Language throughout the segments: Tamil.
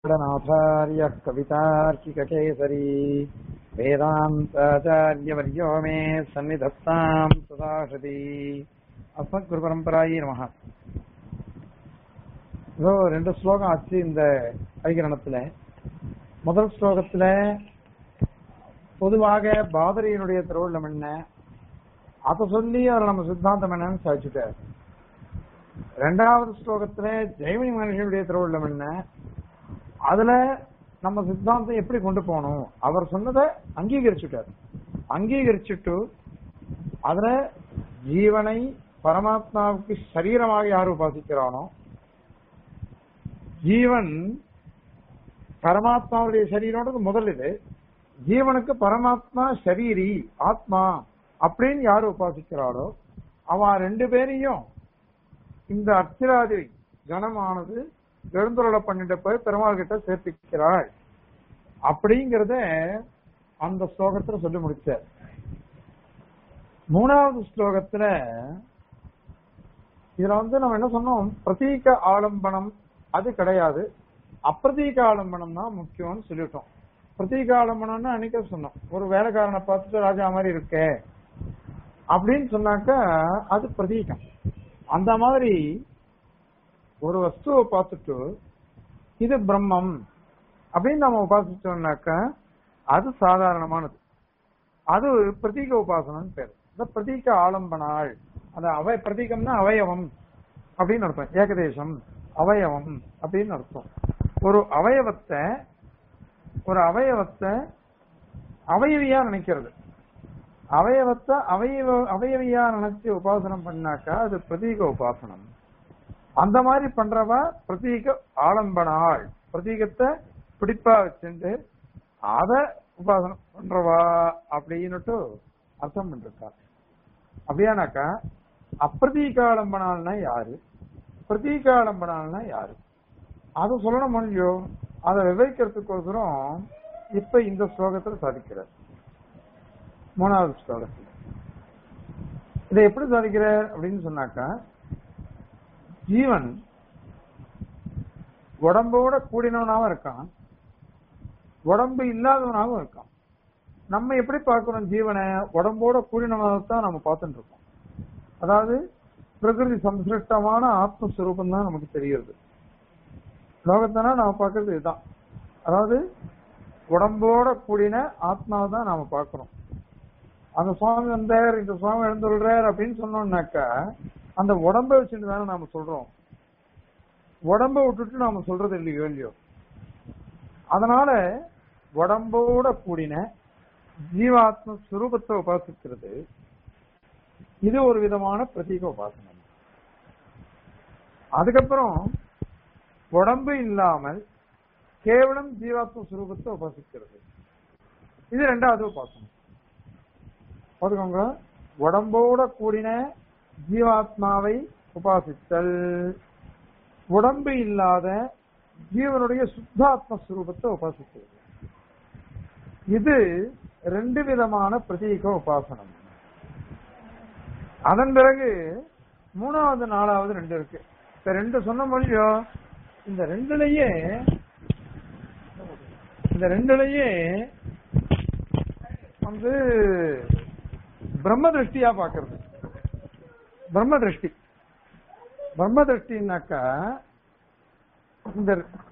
वेङ्कटनाथार्यः कवितार्किककेसरी वेदान्ताचार्यवर्यो मे सन्निधत्ताम् सदाहृति அஸ்மத்குருபரம்பராயி நமக இதோ ரெண்டு ஸ்லோகம் ஆச்சு இந்த அதிகரணத்துல முதல் ஸ்லோகத்துல பொதுவாக பாதரியினுடைய திருவுள்ளம் என்ன அதை சொல்லி அவர் நம்ம சித்தாந்தம் என்னன்னு சாதிச்சுட்டார் ரெண்டாவது ஸ்லோகத்துல ஜெய்மனி மனுஷனுடைய திருவுள்ளம் என்ன அதுல நம்ம சித்தாந்தம் எப்படி கொண்டு போகணும் அவர் சொன்னதை அங்கீகரிச்சுட்டார் அங்கீகரிச்சுட்டு அதுல ஜீவனை பரமாத்மாவுக்கு சரீரமாக யார் உபாசிக்கிறானோ ஜீவன் பரமாத்மாவுடைய சரீரம்ன்றது முதல் இது ஜீவனுக்கு பரமாத்மா சரீரி ஆத்மா அப்படின்னு யாரு உபாசிக்கிறாளோ அவன் ரெண்டு பேரையும் இந்த அர்ச்சிராதி கணமானது எழுந்துருள பண்ணிட்டு போய் பெருமாள் கிட்ட சேர்த்துக்கிறாள் அப்படிங்கறத அந்த ஸ்லோகத்துல சொல்லி முடிச்சார் மூணாவது ஸ்லோகத்துல இதுல வந்து நம்ம என்ன சொன்னோம் பிரதீக ஆலம்பனம் அது கிடையாது அப்பிரதீக ஆலம்பனம் தான் முக்கியம்னு சொல்லிட்டோம் பிரதீக ஆலம்பனம்னு அன்னைக்கு சொன்னோம் ஒரு வேலைக்காரனை பார்த்துட்டு ராஜா மாதிரி இருக்கே அப்படின்னு சொன்னாக்கா அது பிரதீகம் அந்த மாதிரி ஒரு வஸ்துவை பார்த்துட்டு இது பிரம்மம் அப்படின்னு நம்ம உபாசிச்சோம்னாக்கா அது சாதாரணமானது அது பிரதீக உபாசனம் பேர் இந்த பிரதீக ஆலம்பனாள் அந்த அவை பிரதீகம்னா அவயவம் அப்படின்னு அர்த்தம் ஏகதேசம் அவயவம் அப்படின்னு அர்த்தம் ஒரு அவயவத்தை ஒரு அவயவத்தை அவயவியா நினைக்கிறது அவயவத்தை அவயவ அவயவியா நினைச்சு உபாசனம் பண்ணாக்கா அது பிரதீக உபாசனம் அந்த மாதிரி பண்றவ பிரதீக ஆலம்பனாள் பிரதீகத்தை பிடிப்பா வச்சுட்டு அத உபாசனம் பண்றவா அப்படின்னுட்டு அர்த்தம் பண்ணிருக்கா அப்படியானாக்கா அப்பிரதீகாலம்பனால்னா யாரு பிரதீகாலம்பனால்னா யாரு அதை சொல்லணும் இல்லையோ அதை விவரிக்கிறதுக்கோசரம் இப்ப இந்த ஸ்லோகத்துல சாதிக்கிறார் மூணாவது ஸ்லோகத்தில் இதை எப்படி சாதிக்கிறார் அப்படின்னு சொன்னாக்கா ஜீவன் உடம்போட கூடினவனாவும் இருக்கான் உடம்பு இல்லாதவனாகவும் இருக்கான் நம்ம எப்படி பார்க்கிறோம் ஜீவனை உடம்போட கூடினவனாக தான் நம்ம பார்த்துட்டு இருக்கோம் அதாவது பிரகிருதி சம்சிருஷ்டமான ஆத்மஸ்வரூபம் தான் நமக்கு தெரியுது லோகத்தானா நாம பார்க்கறது இதுதான் அதாவது உடம்போட கூடின ஆத்மாவை தான் நாம பார்க்கிறோம் அந்த சுவாமி வந்தார் இந்த சுவாமி எழுந்துள்ளார் அப்படின்னு சொன்னோம்னாக்கா அந்த உடம்பை வச்சுட்டு தானே நாம சொல்றோம் உடம்ப விட்டுட்டு நாம சொல்றது இல்லையோ இல்லையோ அதனால உடம்போட கூடின ஜீவாத்ம சுரூபத்தை உபாசிக்கிறது இது ஒரு விதமான பிரதீக உபாசனம் அதுக்கப்புறம் உடம்பு இல்லாமல் கேவலம் ஜீவாத்ம சுரூபத்தை உபாசிக்கிறது இது ரெண்டாவது உபாசனம் பாத்துக்கோங்க உடம்போட கூடின ஜீவாத்மாவை உபாசித்தல் உடம்பு இல்லாத ஜீவனுடைய சுத்தாத்ம சுரூபத்தை உபாசிக்கிறது இது ரெண்டு விதமான பிரதீக உபாசனம் அதன் பிறகு மூணாவது நாலாவது ரெண்டு இருக்கு இந்த ரெண்டு சொன்ன மொழியோ இந்த ரெண்டுலயே இந்த ரெண்டுலயே வந்து பிரம்ம திருஷ்டியா பாக்குறது பிரம்ம திருஷ்டி பிரம்ம திருஷ்டின்னாக்கா இந்த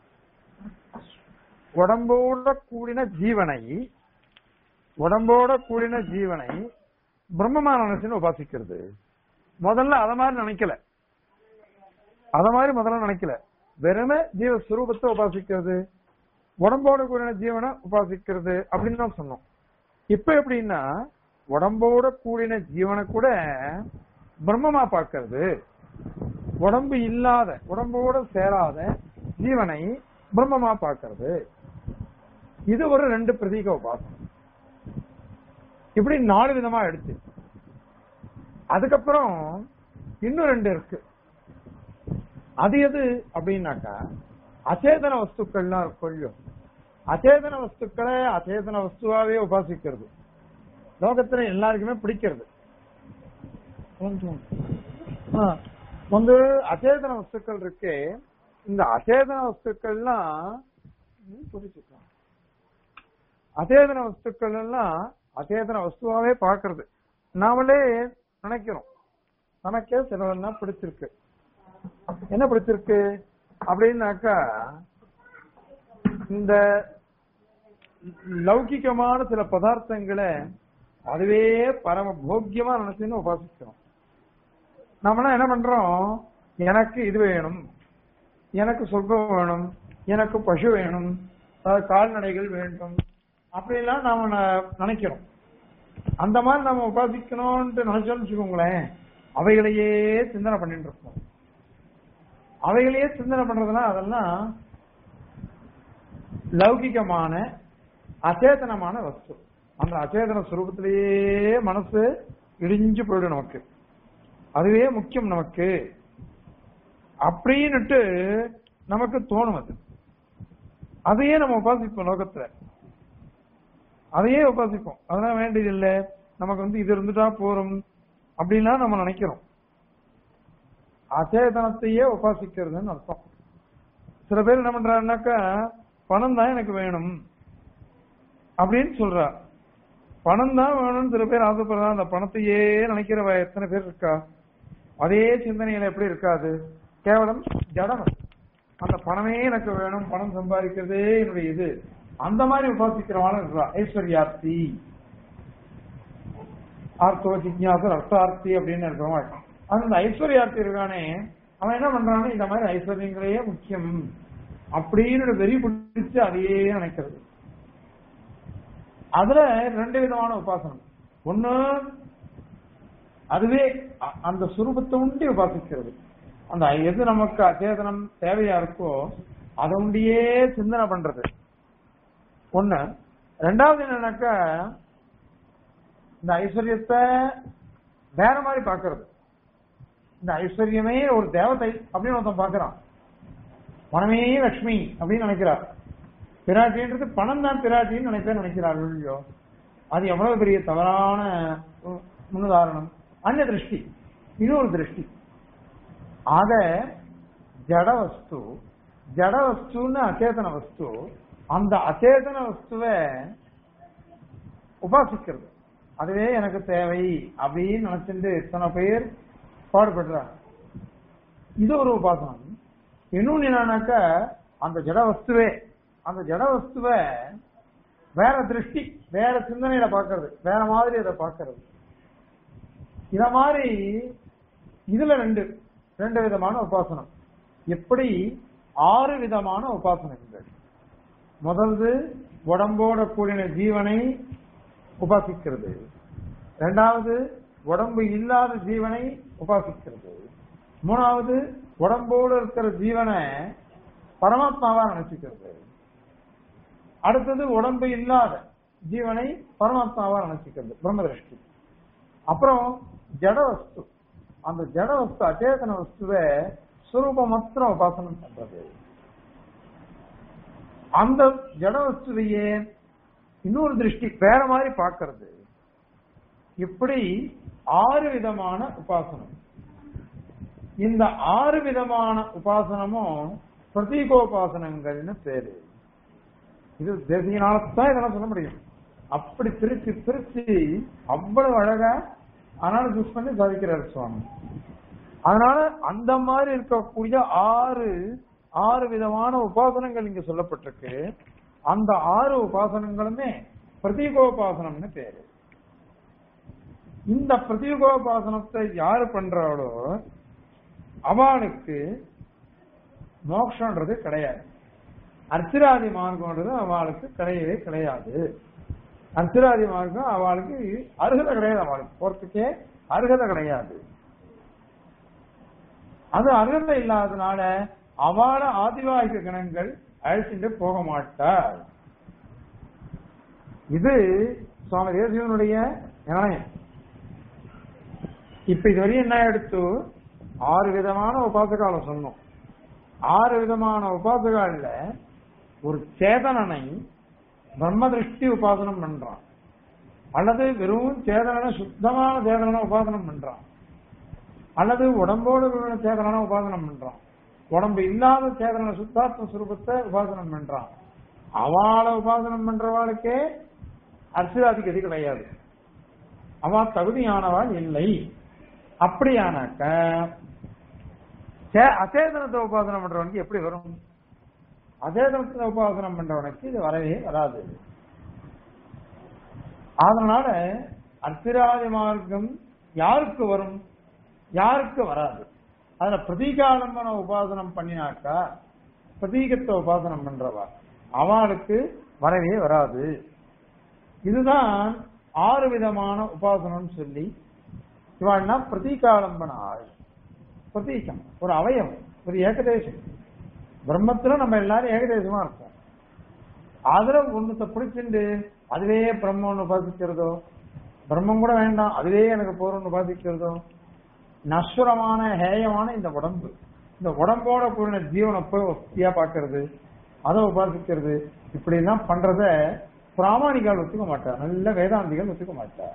உடம்போட கூடின ஜீவனை உடம்போட கூடின ஜீவனை பிரம்மமா நினைச்சுன்னு உபாசிக்கிறது முதல்ல அத மாதிரி நினைக்கல அத மாதிரி முதல்ல நினைக்கல வெறுமே ஜீவ சுரூபத்தை உபாசிக்கிறது உடம்போட கூடின ஜீவனை உபாசிக்கிறது அப்படின்னு தான் சொன்னோம் இப்ப எப்படின்னா உடம்போட கூடின ஜீவனை கூட பிரம்மமா பார்க்கறது உடம்பு இல்லாத உடம்போட சேராத ஜீவனை பிரம்மமா பார்க்கறது இது ஒரு ரெண்டு பிரதீக உபாசனம் இப்படி நாலு விதமா எடுத்து அதுக்கப்புறம் இன்னும் ரெண்டு இருக்கு அது எது அப்படின்னாக்கா அச்சேதன வஸ்துக்கள்லாம் இருக்கும் அச்சேதன வஸ்துக்களை அச்சேதன வஸ்துவாவே உபாசிக்கிறது லோகத்துல எல்லாருக்குமே பிடிக்கிறது வந்து அச்சேதன வஸ்துக்கள் இருக்கு இந்த அச்சேதன வஸ்துக்கள்லாம் புரிச்சுக்கலாம் அச்சேதன வஸ்துக்கள் எல்லாம் அச்சேதன வஸ்துவாவே பார்க்கிறது நாமளே நினைக்கிறோம் நமக்கே சிலவெல்லாம் பிடிச்சிருக்கு என்ன பிடிச்சிருக்கு அப்படின்னாக்கா இந்த லௌகிகமான சில பதார்த்தங்களை அதுவே பரம போக்கியமா நினைச்சுன்னு உபாசிக்கிறோம் நம்மளாம் என்ன பண்றோம் எனக்கு இது வேணும் எனக்கு சொர்க்கம் வேணும் எனக்கு பசு வேணும் அதாவது கால்நடைகள் வேண்டும் அப்படிலாம் நாம ந- நினைக்கிறோம் அந்த மாதிரி நம்ம உபாசிக்கணும்னு நினைச்சோம்னு வச்சுக்கோங்களேன் அவைகளையே சிந்தனை பண்ணிட்டு இருப்போம் அவைகளையே சிந்தனை பண்றதுனா அதெல்லாம் லௌகிகமான அச்சேதனமான வஸ்து அந்த அச்சேதன சுரூபத்திலேயே மனசு இடிஞ்சு போயிடும் நமக்கு அதுவே முக்கியம் நமக்கு அப்படின்னுட்டு நமக்கு தோணும் அது அதையே நம்ம உபாசிப்போம் லோகத்துல அதையே உபாசிப்போம் அதெல்லாம் வேண்டியது இல்ல நமக்கு வந்து இது இருந்துட்டா போறோம் அப்படின்லாம் நம்ம நினைக்கிறோம் அச்சேதனத்தையே உபாசிக்கிறதுன்னு அர்த்தம் சில பேர் என்ன பண்றாருனாக்கா பணம் தான் எனக்கு வேணும் அப்படின்னு சொல்றா பணம் தான் வேணும்னு சில பேர் ஆசைப்படுறா அந்த பணத்தையே நினைக்கிறவ எத்தனை பேர் இருக்கா அதே சிந்தனையில எப்படி இருக்காது கேவலம் ஜடம் அது. அந்த பணமே எனக்கு வேணும் பணம் சம்பாதிக்கிறதே என்னுடைய இது அந்த மாதிரி உபாசிக்கிறவான இருக்கா ஐஸ்வர்யார்த்தி ஆர்த்தோ ஜிக்ஞாசர் அர்த்தார்த்தி அப்படின்னு இருக்கிறவன் அந்த ஐஸ்வர்யார்த்தி இருக்கானே அவன் என்ன பண்றான்னு இந்த மாதிரி ஐஸ்வர்யங்களே முக்கியம் அப்படின்னு வெறி பிடிச்சு அதையே நினைக்கிறது அதுல ரெண்டு விதமான உபாசனம் ஒண்ணு அதுவே அ- அந்த சுரூபத்தை உண்டி உபாசிக்கிறது அந்த எது நமக்கு அச்சேதனம் தேவையா இருக்கோ அதை உண்டியே சிந்தனை பண்றது ஒண்ணு ரெண்டாவது என்னன்னாக்கா இந்த ஐஸ்வர்யத்தை வேற மாதிரி பாக்குறது இந்த ஐஸ்வர்யமே ஒரு தேவதை அப்படின்னு ஒருத்தன் பாக்குறான் பணமே லட்சுமி அப்படின்னு நினைக்கிறார் பிராட்டின்றது பணம் தான் பிராட்டின்னு நினைப்பே நினைக்கிறார்கள் இல்லையோ அது எவ்வளவு பெரிய தவறான உ- முன்னுதாரணம் அந்நிய திருஷ்டி இது ஒரு திருஷ்டி ஆக ஜட வஸ்து ஜட வஸ்துன்னு அச்சேதன வஸ்து அந்த அச்சேதன வஸ்துவை உபாசிக்கிறது அதுவே எனக்கு தேவை அப்படின்னு நினைச்சிட்டு எத்தனை பேர் பாடுபடுறாங்க இது ஒரு உபாசனம் இன்னொன்னு என்னன்னாக்க அந்த ஜட வஸ்துவே அந்த ஜட வஸ்துவை வேற திருஷ்டி வேற சிந்தனையில பாக்குறது வேற மாதிரி அதை பாக்குறது இத மாதிரி இதுல ரெண்டு ரெண்டு விதமான உபாசனம் எப்படி ஆறு விதமான உபாசனங்கள் முதல்து உடம்போட கூடின ஜீவனை உபாசிக்கிறது இரண்டாவது உடம்பு இல்லாத ஜீவனை உபாசிக்கிறது மூணாவது உடம்போடு இருக்கிற ஜீவனை பரமாத்மாவா நினைச்சுக்கிறது அடுத்தது உடம்பு இல்லாத ஜீவனை பரமாத்மாவா நினைச்சுக்கிறது பிரம்ம திருஷ்டி அப்புறம் ஜட வஸ்து அந்த ஜட வஸ்து அச்சேதன வஸ்துவை சுரூப மாத்திரம் உபாசனம் பண்றது அந்த ஜட வஸ்துவையே இன்னொரு திருஷ்டி வேற மாதிரி பார்க்கிறது இப்படி ஆறு விதமான உபாசனம் இந்த ஆறு விதமான உபாசனமும் பிரதீகோபாசனங்கள்னு பேரு இது தேசியனால்தான் இதெல்லாம் சொல்ல முடியும் அப்படி பிரிச்சு பிரிச்சு அவ்வளவு அழகா அனாலிசிஸ் பண்ணி சாதிக்கிறார் சுவாமி அதனால அந்த மாதிரி இருக்கக்கூடிய ஆறு ஆறு விதமான உபாசனங்கள் இங்க சொல்லப்பட்டிருக்கு அந்த ஆறு உபாசனங்களுமே பிரதீகோபாசனம்னு பேரு இந்த பிரதீகோபாசனத்தை யாரு பண்றாளோ அவளுக்கு மோட்சம்ன்றது கிடையாது அர்ச்சிராதி மார்க்கம்ன்றது அவளுக்கு கிடையவே கிடையாது அர்ச்சிராதி மார்க்கம் அவளுக்கு அருகதை கிடையாது அவளுக்கு போறதுக்கே அருகதை கிடையாது அது அருகதை இல்லாதனால அவள ஆதிவாகிக கணங்கள் அழைச்சிட்டு போக மாட்டார் இது சுவாமி தேசியனுடைய நியாயம் இப்ப இதுவரையும் என்ன எடுத்து ஆறு விதமான உபாசகால சொன்னோம் ஆறு விதமான உபாசகால ஒரு சேதனனை பிரம்ம திருஷ்டி உபாசனம் பண்றான் அல்லது வெறும் சேதனனை சுத்தமான சேதனனை உபாசனம் பண்றான் அல்லது உடம்போடு உள்ள சேதனனை உபாசனம் பண்றான் உடம்பு இல்லாத சேதன சுத்தாத்ம சுரூபத்தை உபாசனம் பண்றான் அவளை உபாசனம் பண்றவாளுக்கே அர்ச்சராதி கதி கிடையாது அவ தகுதியானவள் இல்லை அப்படியானாக்க சே- அசேதனத்தை உபாசனம் பண்றவனுக்கு எப்படி வரும் அசேதனத்தை உபாசனம் பண்றவனுக்கு இது வரவே வராது அதனால அர்த்திராதி மார்க்கம் யாருக்கு வரும் யாருக்கு வராது அதுல பிரதீகாலம்பன உபாசனம் பண்ணினாக்கா பிரதீகத்தை உபாசனம் பண்றவா அவளுக்கு வரவே வராது இதுதான் ஆறு விதமான உபாசனம் சொல்லி இவாள்னா பிரதீகாலம்பன ஆள் பிரதீகம் ஒரு அவயம் ஒரு ஏகதேசம் பிரம்மத்துல நம்ம எல்லாரும் ஏகதேசமா இருக்கோம் அதுல ஒண்ணுத்த பிடிச்சிண்டு அதுவே பிரம்மம்னு உபாசிக்கிறதோ பிரம்மம் கூட வேண்டாம் அதுவே எனக்கு போறோம்னு உபாசிக்கிறதோ நஸ்வரமான ஹேயமான இந்த உடம்பு இந்த உடம்போட கூடின ஜீவனை போய் வசதியா பாக்குறது அதை உபாசிக்கிறது இப்படி எல்லாம் பண்றத பிராமணிகால் ஒத்துக்க மாட்டார் நல்ல வேதாந்திகள் ஒத்துக்க மாட்டார்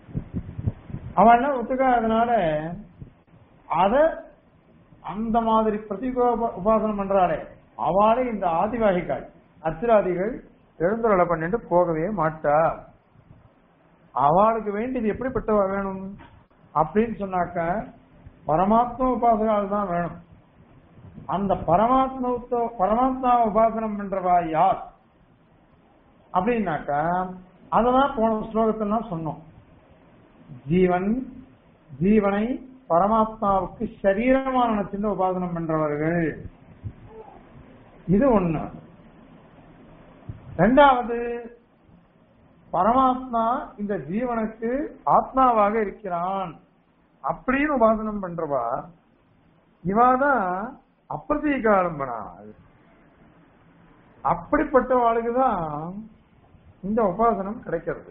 அவன் ஒத்துக்காதனால அத அந்த மாதிரி பிரதிகோ உபாசனம் பண்றாளே அவளே இந்த ஆதிவாகிகள் அத்திராதிகள் எழுந்துருளை பண்ணிட்டு போகவே மாட்டா அவளுக்கு வேண்டியது எப்படிப்பட்டவ வேணும் அப்படின்னு சொன்னாக்க பரமாத்ம உபாசகால் தான் வேணும் அந்த பரமாத்ம பரமாத்மா உபாசனம் பண்றவா யார் அப்படின்னாக்கா அததான் போன ஸ்லோகத்தெல்லாம் சொன்னோம் ஜீவன் ஜீவனை பரமாத்மாவுக்கு சரீரமான நினைச்சுட்டு உபாசனம் பண்றவர்கள் இது ஒண்ணு ரெண்டாவது பரமாத்மா இந்த ஜீவனுக்கு ஆத்மாவாக இருக்கிறான் அப்படின்னு உபாசனம் பண்றவா இவாதான் அப்பிரதீகாரம்பனாள் அப்படிப்பட்டவாளுக்கு தான் இந்த உபாசனம் கிடைக்கிறது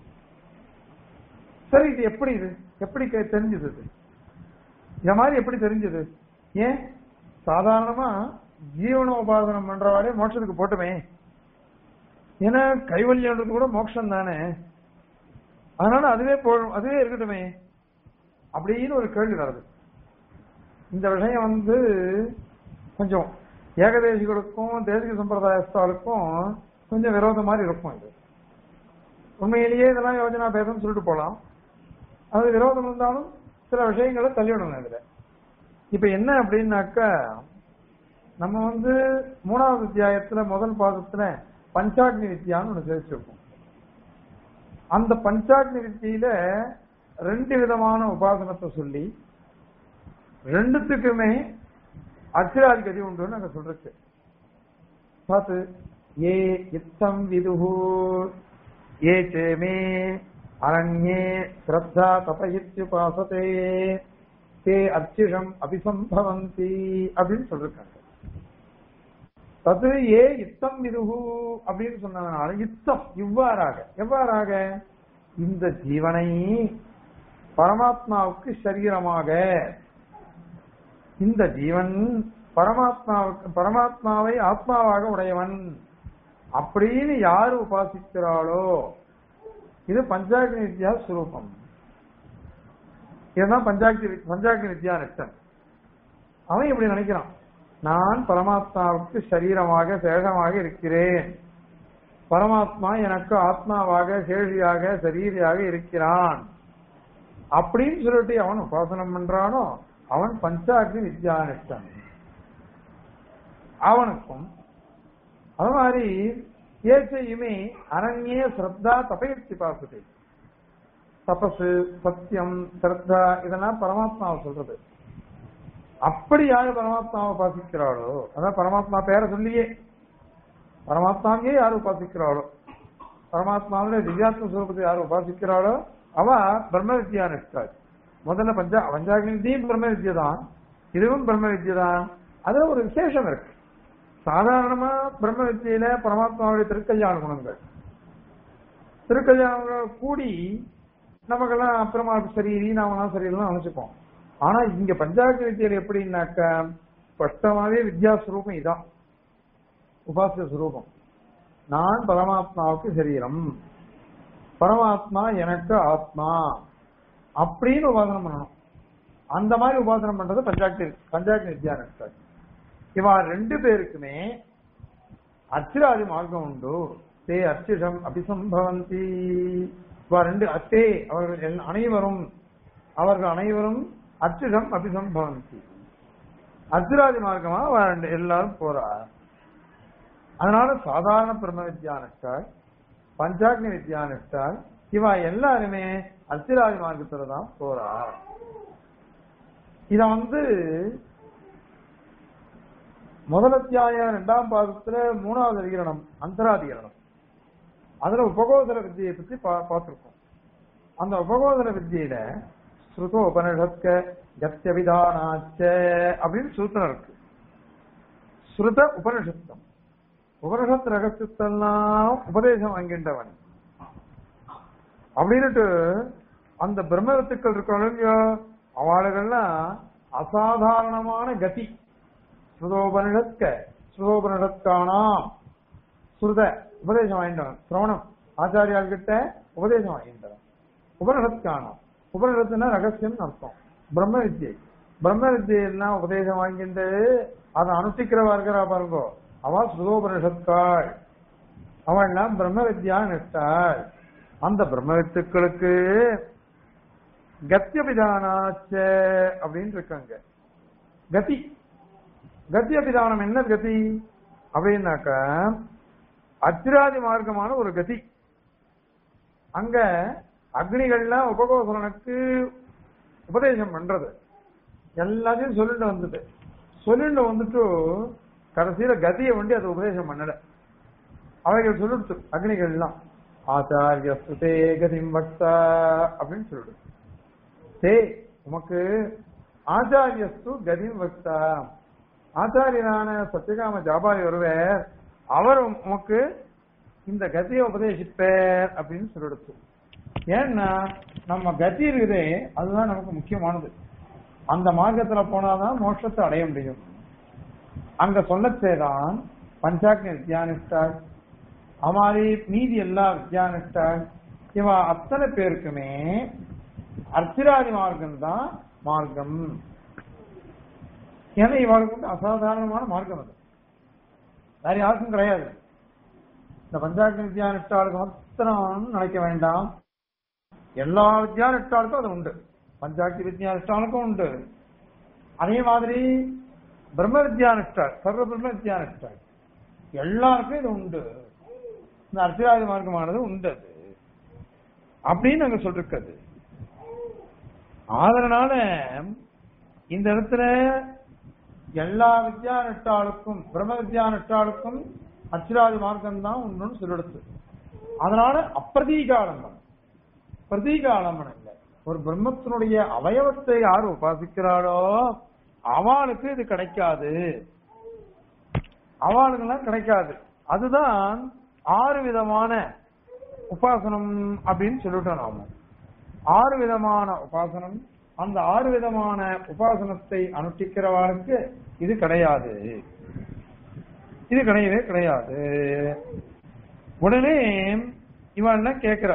சரி இது எப்படி இது எப்படி கே- தெரிஞ்சது இது இந்த மாதிரி எப்படி தெரிஞ்சது ஏன் சாதாரணமா ஜீவன உபாசனம் பண்றவாடே மோட்சத்துக்கு போட்டுமே ஏன்னா கைவல்யன்றது கூட மோட்சம் தானே அதனால அதுவே போடும் அதுவே இருக்கட்டுமே அப்படின்னு ஒரு கேள்வி வருது இந்த விஷயம் வந்து கொஞ்சம் ஏகதேசிகளுக்கும் தேசிக சம்பிரதாயஸ்தாலுக்கும் கொஞ்சம் விரோதம் மாதிரி இருக்கும் இது உண்மையிலேயே இதெல்லாம் யோஜனா பேதம் சொல்லிட்டு போலாம் அது விரோதம் இருந்தாலும் சில விஷயங்களை தள்ளிவிடணும் இதுல இப்ப என்ன அப்படின்னாக்கா நம்ம வந்து மூணாவது அத்தியாயத்துல முதல் பாதத்துல பஞ்சாக்னி வித்யான்னு ஒண்ணு சேர்த்திருக்கோம் அந்த பஞ்சாக்னி வித்தியில ரெண்டு விதமான உபாசனத்தை சொல்லி ரெண்டுத்துக்குமே அச்சிராதி கதி உண்டுன்னு நாங்க சொல்றோம் பார்த்து ஏ இத்தம் விதுஹு ஏ சேமே அரண்யே ஸ்ரத்தா தபயித்யுபாசதே தே அர்ச்சிஷம் அபிசம்பவந்தி அப்படின்னு சொல்லிருக்காங்க தது ஏ இத்தம் விதுஹு அப்படின்னு சொன்னதுனால இத்தம் இவ்வாறாக எவ்வாறாக இந்த ஜீவனை பரமாத்மாவுக்கு சரீரமாக இந்த ஜீவன் பரமாத்மாவுக்கு பரமாத்மாவை ஆத்மாவாக உடையவன் அப்படின்னு யாரு உபாசிக்கிறாளோ இது பஞ்சாக்னி வித்யா சுரூபம் இதுதான் பஞ்சாக்தி பஞ்சாக்னி வித்யா நட்சன் அவன் இப்படி நினைக்கிறான் நான் பரமாத்மாவுக்கு சரீரமாக சேஷமாக இருக்கிறேன் பரமாத்மா எனக்கு ஆத்மாவாக சேஷியாக சரீரியாக இருக்கிறான் அப்படின்னு சொல்லிட்டு அவன் உபாசனம் பண்றானோ அவன் பஞ்சாக்னி வித்யானிஷ்டன் அவனுக்கும் அது மாதிரி ஏச்சையுமே அனன்யே ஸ்ரத்தா தபயிற்சி பாசுதை தபசு சத்தியம் ஸ்ரத்தா இதெல்லாம் பரமாத்மாவை சொல்றது அப்படி யாரு பரமாத்மாவை உபாசிக்கிறாளோ அதான் பரமாத்மா பேரை சொல்லியே பரமாத்மாவையே யாரு உபாசிக்கிறாளோ பரமாத்மாவுடைய திவ்யாத்ம சுரூபத்தை யாரு உபாசிக்கிறாளோ அவ பிரம்ம வித்யா நிஷ்டாள் முதல்ல பஞ்சா பஞ்சாகிருதியும் பிரம்ம வித்யை தான் இதுவும் பிரம்ம வித்யை தான் அதுல ஒரு விசேஷம் இருக்கு சாதாரணமா பிரம்ம வித்தியில பரமாத்மாவுடைய திருக்கல்யாண குணங்கள் திருக்கல்யாண குணங்கள் கூடி நமக்கெல்லாம் அப்புறமா சரி நாமெல்லாம் சரியெல்லாம் நினைச்சுப்போம் ஆனா இங்க பஞ்சாயத்து வித்தியில எப்படின்னாக்க ஸ்பஷ்டமாவே வித்யா சுரூபம் இதான் உபாசிய சுரூபம் நான் பரமாத்மாவுக்கு சரீரம் பரமாத்மா எனக்கு ஆத்மா அப்படின்னு உபாசனம் பண்ணணும் அந்த மாதிரி உபாசனம் பண்றது பஞ்சாக்தி பஞ்சாக்தி வித்யா நடத்தாது இவா ரெண்டு பேருக்குமே அர்ச்சிராதி மார்க்கம் உண்டு தே அர்ச்சிஷம் அபிசம்பவந்தி இப்ப ரெண்டு அத்தே அவர்கள் எல்- அனைவரும் அவர்கள் அனைவரும் அர்ச்சிஷம் அபிசம்பவந்தி அர்ச்சிராதி மார்க்கமா அவ ரெண்டு எல்லாரும் போறா அதனால சாதாரண பிரம்ம வித்யானுஷ்டால் பஞ்சாக்னி வித்யானுஷ்டால் இவ எல்லாருமே அர்ச்சிராதி மார்க்கத்துல தான் போறா இத வந்து முதல் அத்தியாயம் இரண்டாம் பாதத்துல மூணாவது அதிகரணம் அந்தராதிகரணம் அதுல உபகோதர வித்தியை பத்தி பா- பார்த்திருக்கோம் அந்த உபகோதர வித்தியில ஸ்ருதோ உபனிஷத்க கத்தியவிதானாச்ச அப்படின்னு சூத்திரம் இருக்கு ஸ்ருத உபனிஷத்தம் உபனிஷத் ரகசியத்தெல்லாம் உபதேசம் வாங்கின்றவன் அப்படின்னுட்டு அந்த பிரம்ம வித்துக்கள் இருக்காங்க இல்லையோ அவளுகள்லாம் அசாதாரணமான கதி ஸ்ருதோபனிஷத்க ஸ்ருதோபனிஷத்கானாம் ஸ்ருத உபதேசம் வாங்கிட்டவன் சிரவணம் ஆச்சாரியால் கிட்ட உபதேசம் வாங்கிட்டவன் உபனிஷத்கானாம் உபனிஷத்துனா ரகசியம் அர்த்தம் பிரம்ம வித்யை பிரம்ம வித்தியெல்லாம் உபதேசம் வாங்கிட்டு அதை அனுஷ்டிக்கிறவா இருக்கிறா பாருங்கோ அவ ஸ்ருதோபனிஷத்காள் அவள் எல்லாம் பிரம்ம வித்யா நிட்டாள் அந்த பிரம்ம வித்துக்களுக்கு கத்தியபிதானாச்ச அப்படின்னு இருக்காங்க கதி கத்தியபிதானம் என்ன கதி அப்படின்னாக்க அச்சிராதி மார்க்கமான ஒரு கதி அங்க அக்னிகள்லாம் உபகோசலனுக்கு உபதேசம் பண்றது எல்லாத்தையும் சொல்லிட்டு வந்தது சொல்லிட்டு வந்துட்டு கடைசியில கதியை வண்டி அது உபதேசம் பண்ணல அவைகள் சொல்லிடுச்சு அக்னிகள்லாம் ஆச்சாரிய சுதே கதிம் வக்தா அப்படின்னு சொல்லிடு தே உமக்கு ஆச்சாரியஸ்து கதிம் வக்தா ஆச்சாரியனான சத்யகாம ஜாபாரி வருவர் அவர் உமக்கு இந்த கதியை உபதேசிப்பார் அப்படின்னு சொல்லிடுச்சு ஏன்னா நம்ம கதி இருக்குதே அதுதான் நமக்கு முக்கியமானது அந்த மார்க்கத்துல போனாதான் மோட்சத்தை அடைய முடியும் அங்க சொல்லச்சேதான் பஞ்சாக்னி வித்யானிஷ்டாள் அமாரி மீதி எல்லா வித்யானிஷ்டாள் இவ அத்தனை பேருக்குமே அர்ச்சிராதி மார்க்கம் தான் மார்க்கம் ஏன்னா இவளுக்கு வந்து அசாதாரணமான மார்க்கம் அது வேற யாருக்கும் கிடையாது இந்த பஞ்சாக்னி வித்யானிஷ்டாளுக்கு மாத்திரம் நினைக்க வேண்டாம் எல்லா வித்யானிஷ்டாளுக்கும் அது உண்டு பஞ்சாக்தி வித்யானிஷ்டாளுக்கும் உண்டு அதே மாதிரி பிரம்ம வித்யானிஷ்டாள் சர்வ பிரம்ம வித்யானிஷ்டாள் எல்லாருக்கும் இது உண்டு இந்த அர்ச்சிராதி மார்க்கமானது உண்டு அது அப்படின்னு அங்க சொல்லிருக்கிறது அதனால இந்த இடத்துல எல்லா வித்யானிஷ்டாளுக்கும் பிரம்ம வித்யானிஷ்டாளுக்கும் அச்சிராதி மார்க்கம் தான் உண்டுன்னு சொல்லிடுச்சு அதனால அப்பிரதீகாலம்பனம் பிரதீகாலம்பனம் இல்லை ஒரு பிரம்மத்தினுடைய அவயவத்தை யார் உபாசிக்கிறாளோ அவளுக்கு இது கிடைக்காது அவளுக்கெல்லாம் கிடைக்காது அதுதான் ஆறு விதமான உபாசனம் அப்படின்னு சொல்லிட்டோம் நாம ஆறு விதமான உபாசனம் அந்த ஆறு விதமான உபாசனத்தை அனுஷ்டிக்கிறவர்களுக்கு இது கிடையாது இது கிடையவே கிடையாது உடனே இவன் என்ன கேக்குறா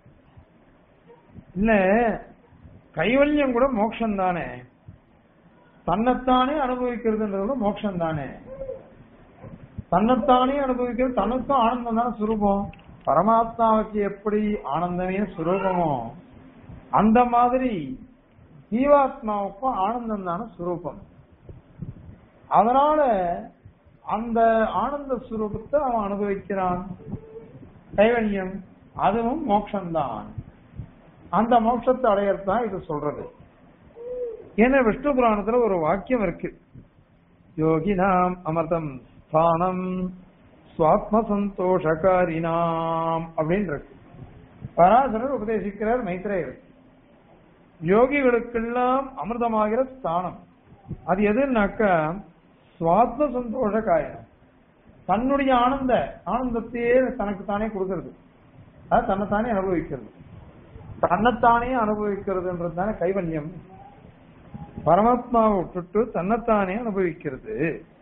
இல்ல கைவல்யம் கூட மோட்சம் தானே தன்னைத்தானே அனுபவிக்கிறதுன்றது கூட மோட்சம் தானே தன்னைத்தானே அனுபவிக்கிறது தனக்கும் ஆனந்தம் தானே சுரூபம் பரமாத்மாவுக்கு எப்படி ஆனந்தமே சுரூபமோ அந்த மாதிரி ஜீவாத்மாவுக்கும் ஆனந்தம் தானே சுரூபம் அதனால அந்த ஆனந்த சுரூபத்தை அவன் அனுபவிக்கிறான் கைவல்யம் அதுவும் மோட்சம்தான் அந்த மோட்சத்தை அடையறது தான் இது சொல்றது ஏன்னா விஷ்ணு புராணத்துல ஒரு வாக்கியம் இருக்கு யோகினாம் அமிர்தம் ஸ்தானம் சுவாத்ம சந்தோஷகாரினாம் அப்படின்னு இருக்கு பராசரர் உபதேசிக்கிறார் மைத்ரேயர் யோகிகளுக்கெல்லாம் அமிர்தமாகிற ஸ்தானம் அது எதுனாக்கா சுவாத்ம சந்தோஷ காயம் தன்னுடைய ஆனந்த ஆனந்தத்தையே தனக்கு தானே கொடுக்கிறது அது தன்னைத்தானே அனுபவிக்கிறது தன்னைத்தானே அனுபவிக்கிறதுன்றது தானே கைவல்யம் பரமாத்மாவை விட்டுட்டு தன்னைத்தானே அனுபவிக்கிறது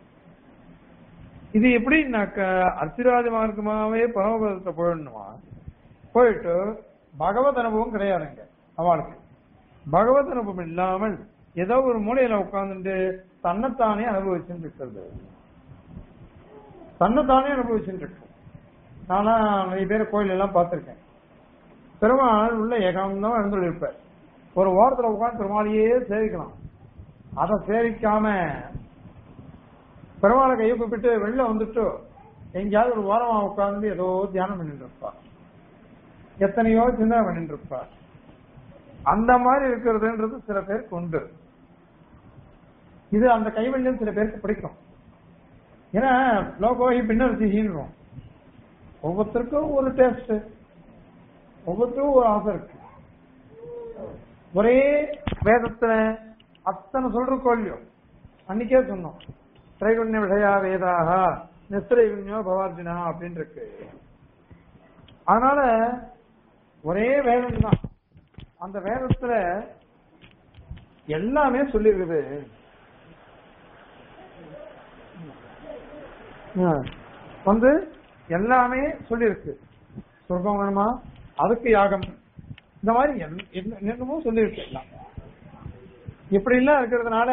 இது எப்படின்னாக்க அர்ச்சிராஜ மார்க்கமாவே பரமபதத்தை போயிடணுமா போயிட்டு பகவத் அனுபவம் கிடையாதுங்க அவளுக்கு பகவத் அனுபவம் இல்லாமல் ஏதோ ஒரு மூலையில உட்கார்ந்துட்டு தன்னைத்தானே அனுபவிச்சுட்டு இருக்கிறது தன்னைத்தானே அனுபவிச்சுட்டு இருக்கும் நானா நிறைய பேர் கோயில் எல்லாம் பார்த்திருக்கேன் பெருமாள் உள்ள ஏகாந்தமா இருப்பார் ஒரு ஓரத்துல உட்கார்ந்து பெருமாளையே சேவிக்கலாம் அதை சேவிக்காம பெருமாளை கையை கூப்பிட்டு வெளில வந்துட்டு எங்கேயாவது ஒரு ஓரமா உட்கார்ந்து ஏதோ தியானம் பண்ணிட்டு இருப்பா எத்தனையோ சிந்தனை பண்ணிட்டு இருப்பா அந்த மாதிரி இருக்கிறதுன்றது சில பேருக்கு உண்டு இது அந்த கைவல்யம் சில பேருக்கு பிடிக்கும் ஏன்னா லோகோகி பின்னர் திகின்றோம் ஒவ்வொருத்தருக்கும் ஒரு டேஸ்ட் ஒவ்வொருத்தருக்கும் ஒரு ஆசை இருக்கு ஒரே வேதத்துல அத்தனை சொல்றோம் இல்லையோ அன்னைக்கே சொன்னோம் திரைகுண்ய விஷயா வேதாக நிஸ்திரைகுண்யோ பவார்ஜுனா அப்படின்னு இருக்கு அதனால ஒரே வேதம் தான் அந்த வேதத்துல எல்லாமே சொல்லிருக்குது ஆ. வந்து எல்லாமே சொல்லியிருக்கு சொர்க்கம் வேணுமா அதுக்கு யாகம் இந்த மாதிரி எல்- என்ன- என்னமோ சொல்லியிருக்கு எல்லாம் இப்படி எல்லாம் இருக்கிறதுனால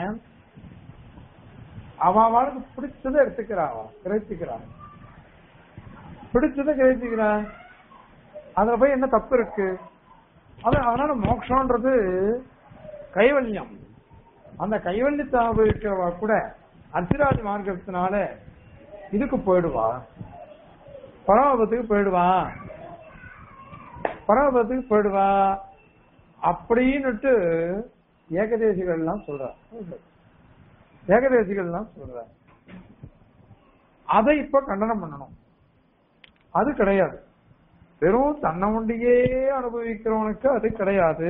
அவ அவளுக்கு பிடிச்சதை எடுத்துக்கிறா அவ கிரகிச்சுக்கிறா பிடிச்சதை கிரகிச்சுக்கிறா அதுல போய் என்ன தப்பு இருக்கு அது அதனால மோட்சம்ன்றது கைவல்யம் அந்த கைவல்யத்தை அனுபவிக்கிறவா கூட அத்திராஜ மார்க்கத்தினால இதுக்கு போயிடுவா பரமபத்துக்கு போயிடுவா பரமபத்துக்கு போயிடுவா அப்படின்னுட்டு ஏகதேசிகள் எல்லாம் சொல்ற ஏகதேசிகள் எல்லாம் சொல்ற அதை இப்ப கண்டனம் பண்ணணும் அது கிடையாது வெறும் தன்னை ஒண்டியே அனுபவிக்கிறவனுக்கு அது கிடையாது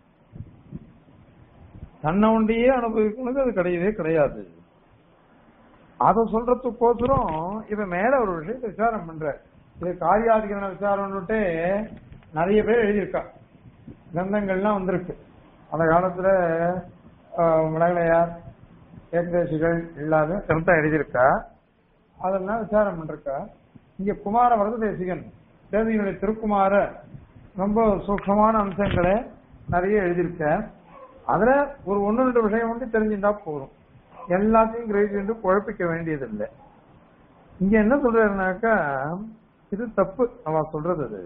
தன்னை ஒண்டியே அனுபவிக்கிறவனுக்கு அது கிடையவே கிடையாது அத சொல்றதுக்கோசரம் இவன் மேல ஒரு விஷயத்தை விசாரம் பண்ற இது காரியாதிகரண விசாரம்னுட்டு நிறைய பேர் எழுதியிருக்கா கிரந்தங்கள்லாம் வந்திருக்கு அந்த காலத்துல ஆஹ், மடகலையார் ஏகதேசிகள் இல்லாத கிரந்தம் எழுதியிருக்கா அதெல்லாம் விசாரம் பண்ணிருக்கா இங்க குமார வரத தேசிகன் தேசிகனுடைய திருக்குமார ரொம்ப சூக்ஷமான அம்சங்களை நிறைய எழுதியிருக்க அதுல ஒரு ஒன்னு ரெண்டு விஷயம் வந்து தெரிஞ்சிருந்தா போதும் எல்லாத்தையும் கிரகிச்சு குழப்பிக்க வேண்டியதில்லை இங்க என்ன சொல்றாருனாக்கா இது தப்பு அவ சொல்றது அது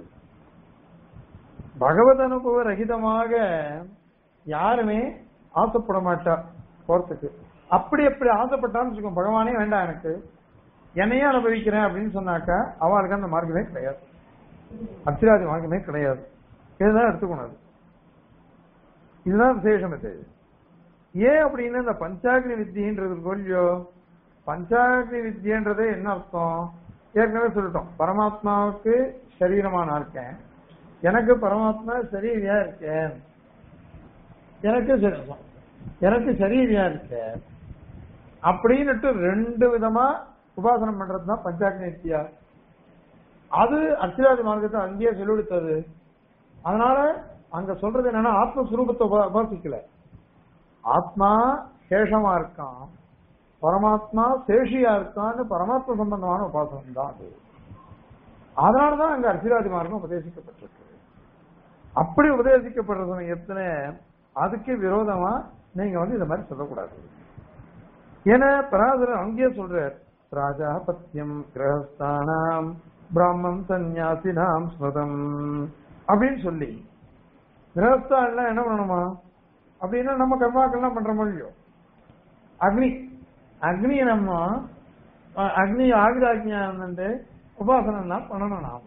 பகவத் அனுபவ ரகிதமாக யாருமே ஆசைப்பட மாட்டா போறதுக்கு அப்படி அப்படி ஆசைப்பட்டான்னு வச்சுக்கோ பகவானே வேண்டாம் எனக்கு என்னையே அனுபவிக்கிறேன் அப்படின்னு சொன்னாக்கா அவளுக்கு அந்த மார்க்கமே கிடையாது அத்திராதி மார்க்கமே கிடையாது இதுதான் எடுத்துக்கணும் அது. இதுதான் விசேஷம் இது ஏன் அப்படின்னா இந்த பஞ்சாக்னி வித்தியன்றது கொல்லியோ பஞ்சாக்னி வித்தியன்றதே என்ன அர்த்தம் ஏற்கனவே சொல்லிட்டோம் பரமாத்மாவுக்கு சரீரமா நான் இருக்கேன் எனக்கு பரமாத்மா சரீரியா இருக்கேன் எனக்கு சரி- எனக்கு சரீரியா இருக்கேன் அப்படின்னுட்டு ரெண்டு விதமா உபாசனம் பண்றது தான் பஞ்சாக்னி வித்தியா அது அச்சிராதி மார்க்கத்தை அங்கேயே சொல்லிவிடுத்தது அதனால அங்க சொல்றது என்னன்னா ஆத்மஸ்வரூபத்தை உபா- உபாசிக்கல ஆத்மா சேஷமா இருக்கான் பரமாத்மா சேஷியா இருக்கான்னு பரமாத்ம சம்பந்தமான உபாசனம் தான் அது அதனாலதான் அங்க அர்ச்சிராதி மார்க்கம் உபதேசிக்கப்பட்டிருக்கு அப்படி உபதேசிக்கப்படுற சமயத்துல அதுக்கு விரோதமா நீங்க வந்து இந்த மாதிரி சொல்லக்கூடாது ஏன்னா பராசரர் அங்கேயே சொல்றார் ராஜாபத்தியம் கிரகஸ்தானாம் பிராமம் சந்நியாசினாம் ஸ்மதம் அப்படின்னு சொல்லி கிரகஸ்தான் என்ன பண்ணணுமா அப்படின்னா நம்ம கர்மாக்கள்லாம் பண்றோமோ இல்லையோ அக்னி அக்னியை நம்ம அஹ், அக்னி ஆகிராஜ்ஞானம் வந்து உபாசனம்லாம் பண்ணணும் நாம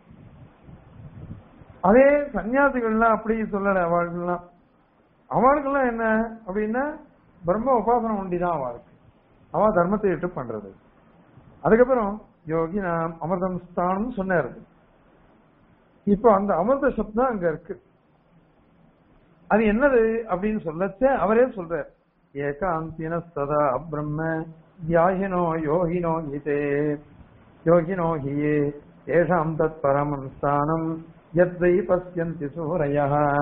அதே சன்னியாசிகள்லாம் அப்படி சொல்லல அவளுக்கெல்லாம் அவளுக்கெல்லாம் என்ன அப்படின்னா பிரம்ம உபாசனம் ஒண்டிதான் அவளுக்கு அவ தர்மத்தை விட்டு பண்றது அதுக்கப்புறம் யோகி நாம் அமிர்தம் ஸ்தானம் சொன்னாரு இப்போ அந்த அமிர்த சப்தம் அங்க இருக்கு அது என்னது அப்படின்னு சொல்லச்ச அவரே சொல்றார் ஏகாந்தின சதா பிரம்ம தியாகினோ யோகினோ இதே யோகினோ ஹியே ஏஷாம் தத் பரமம் ஸ்தானம் யத்வை பசியந்தி சூரைய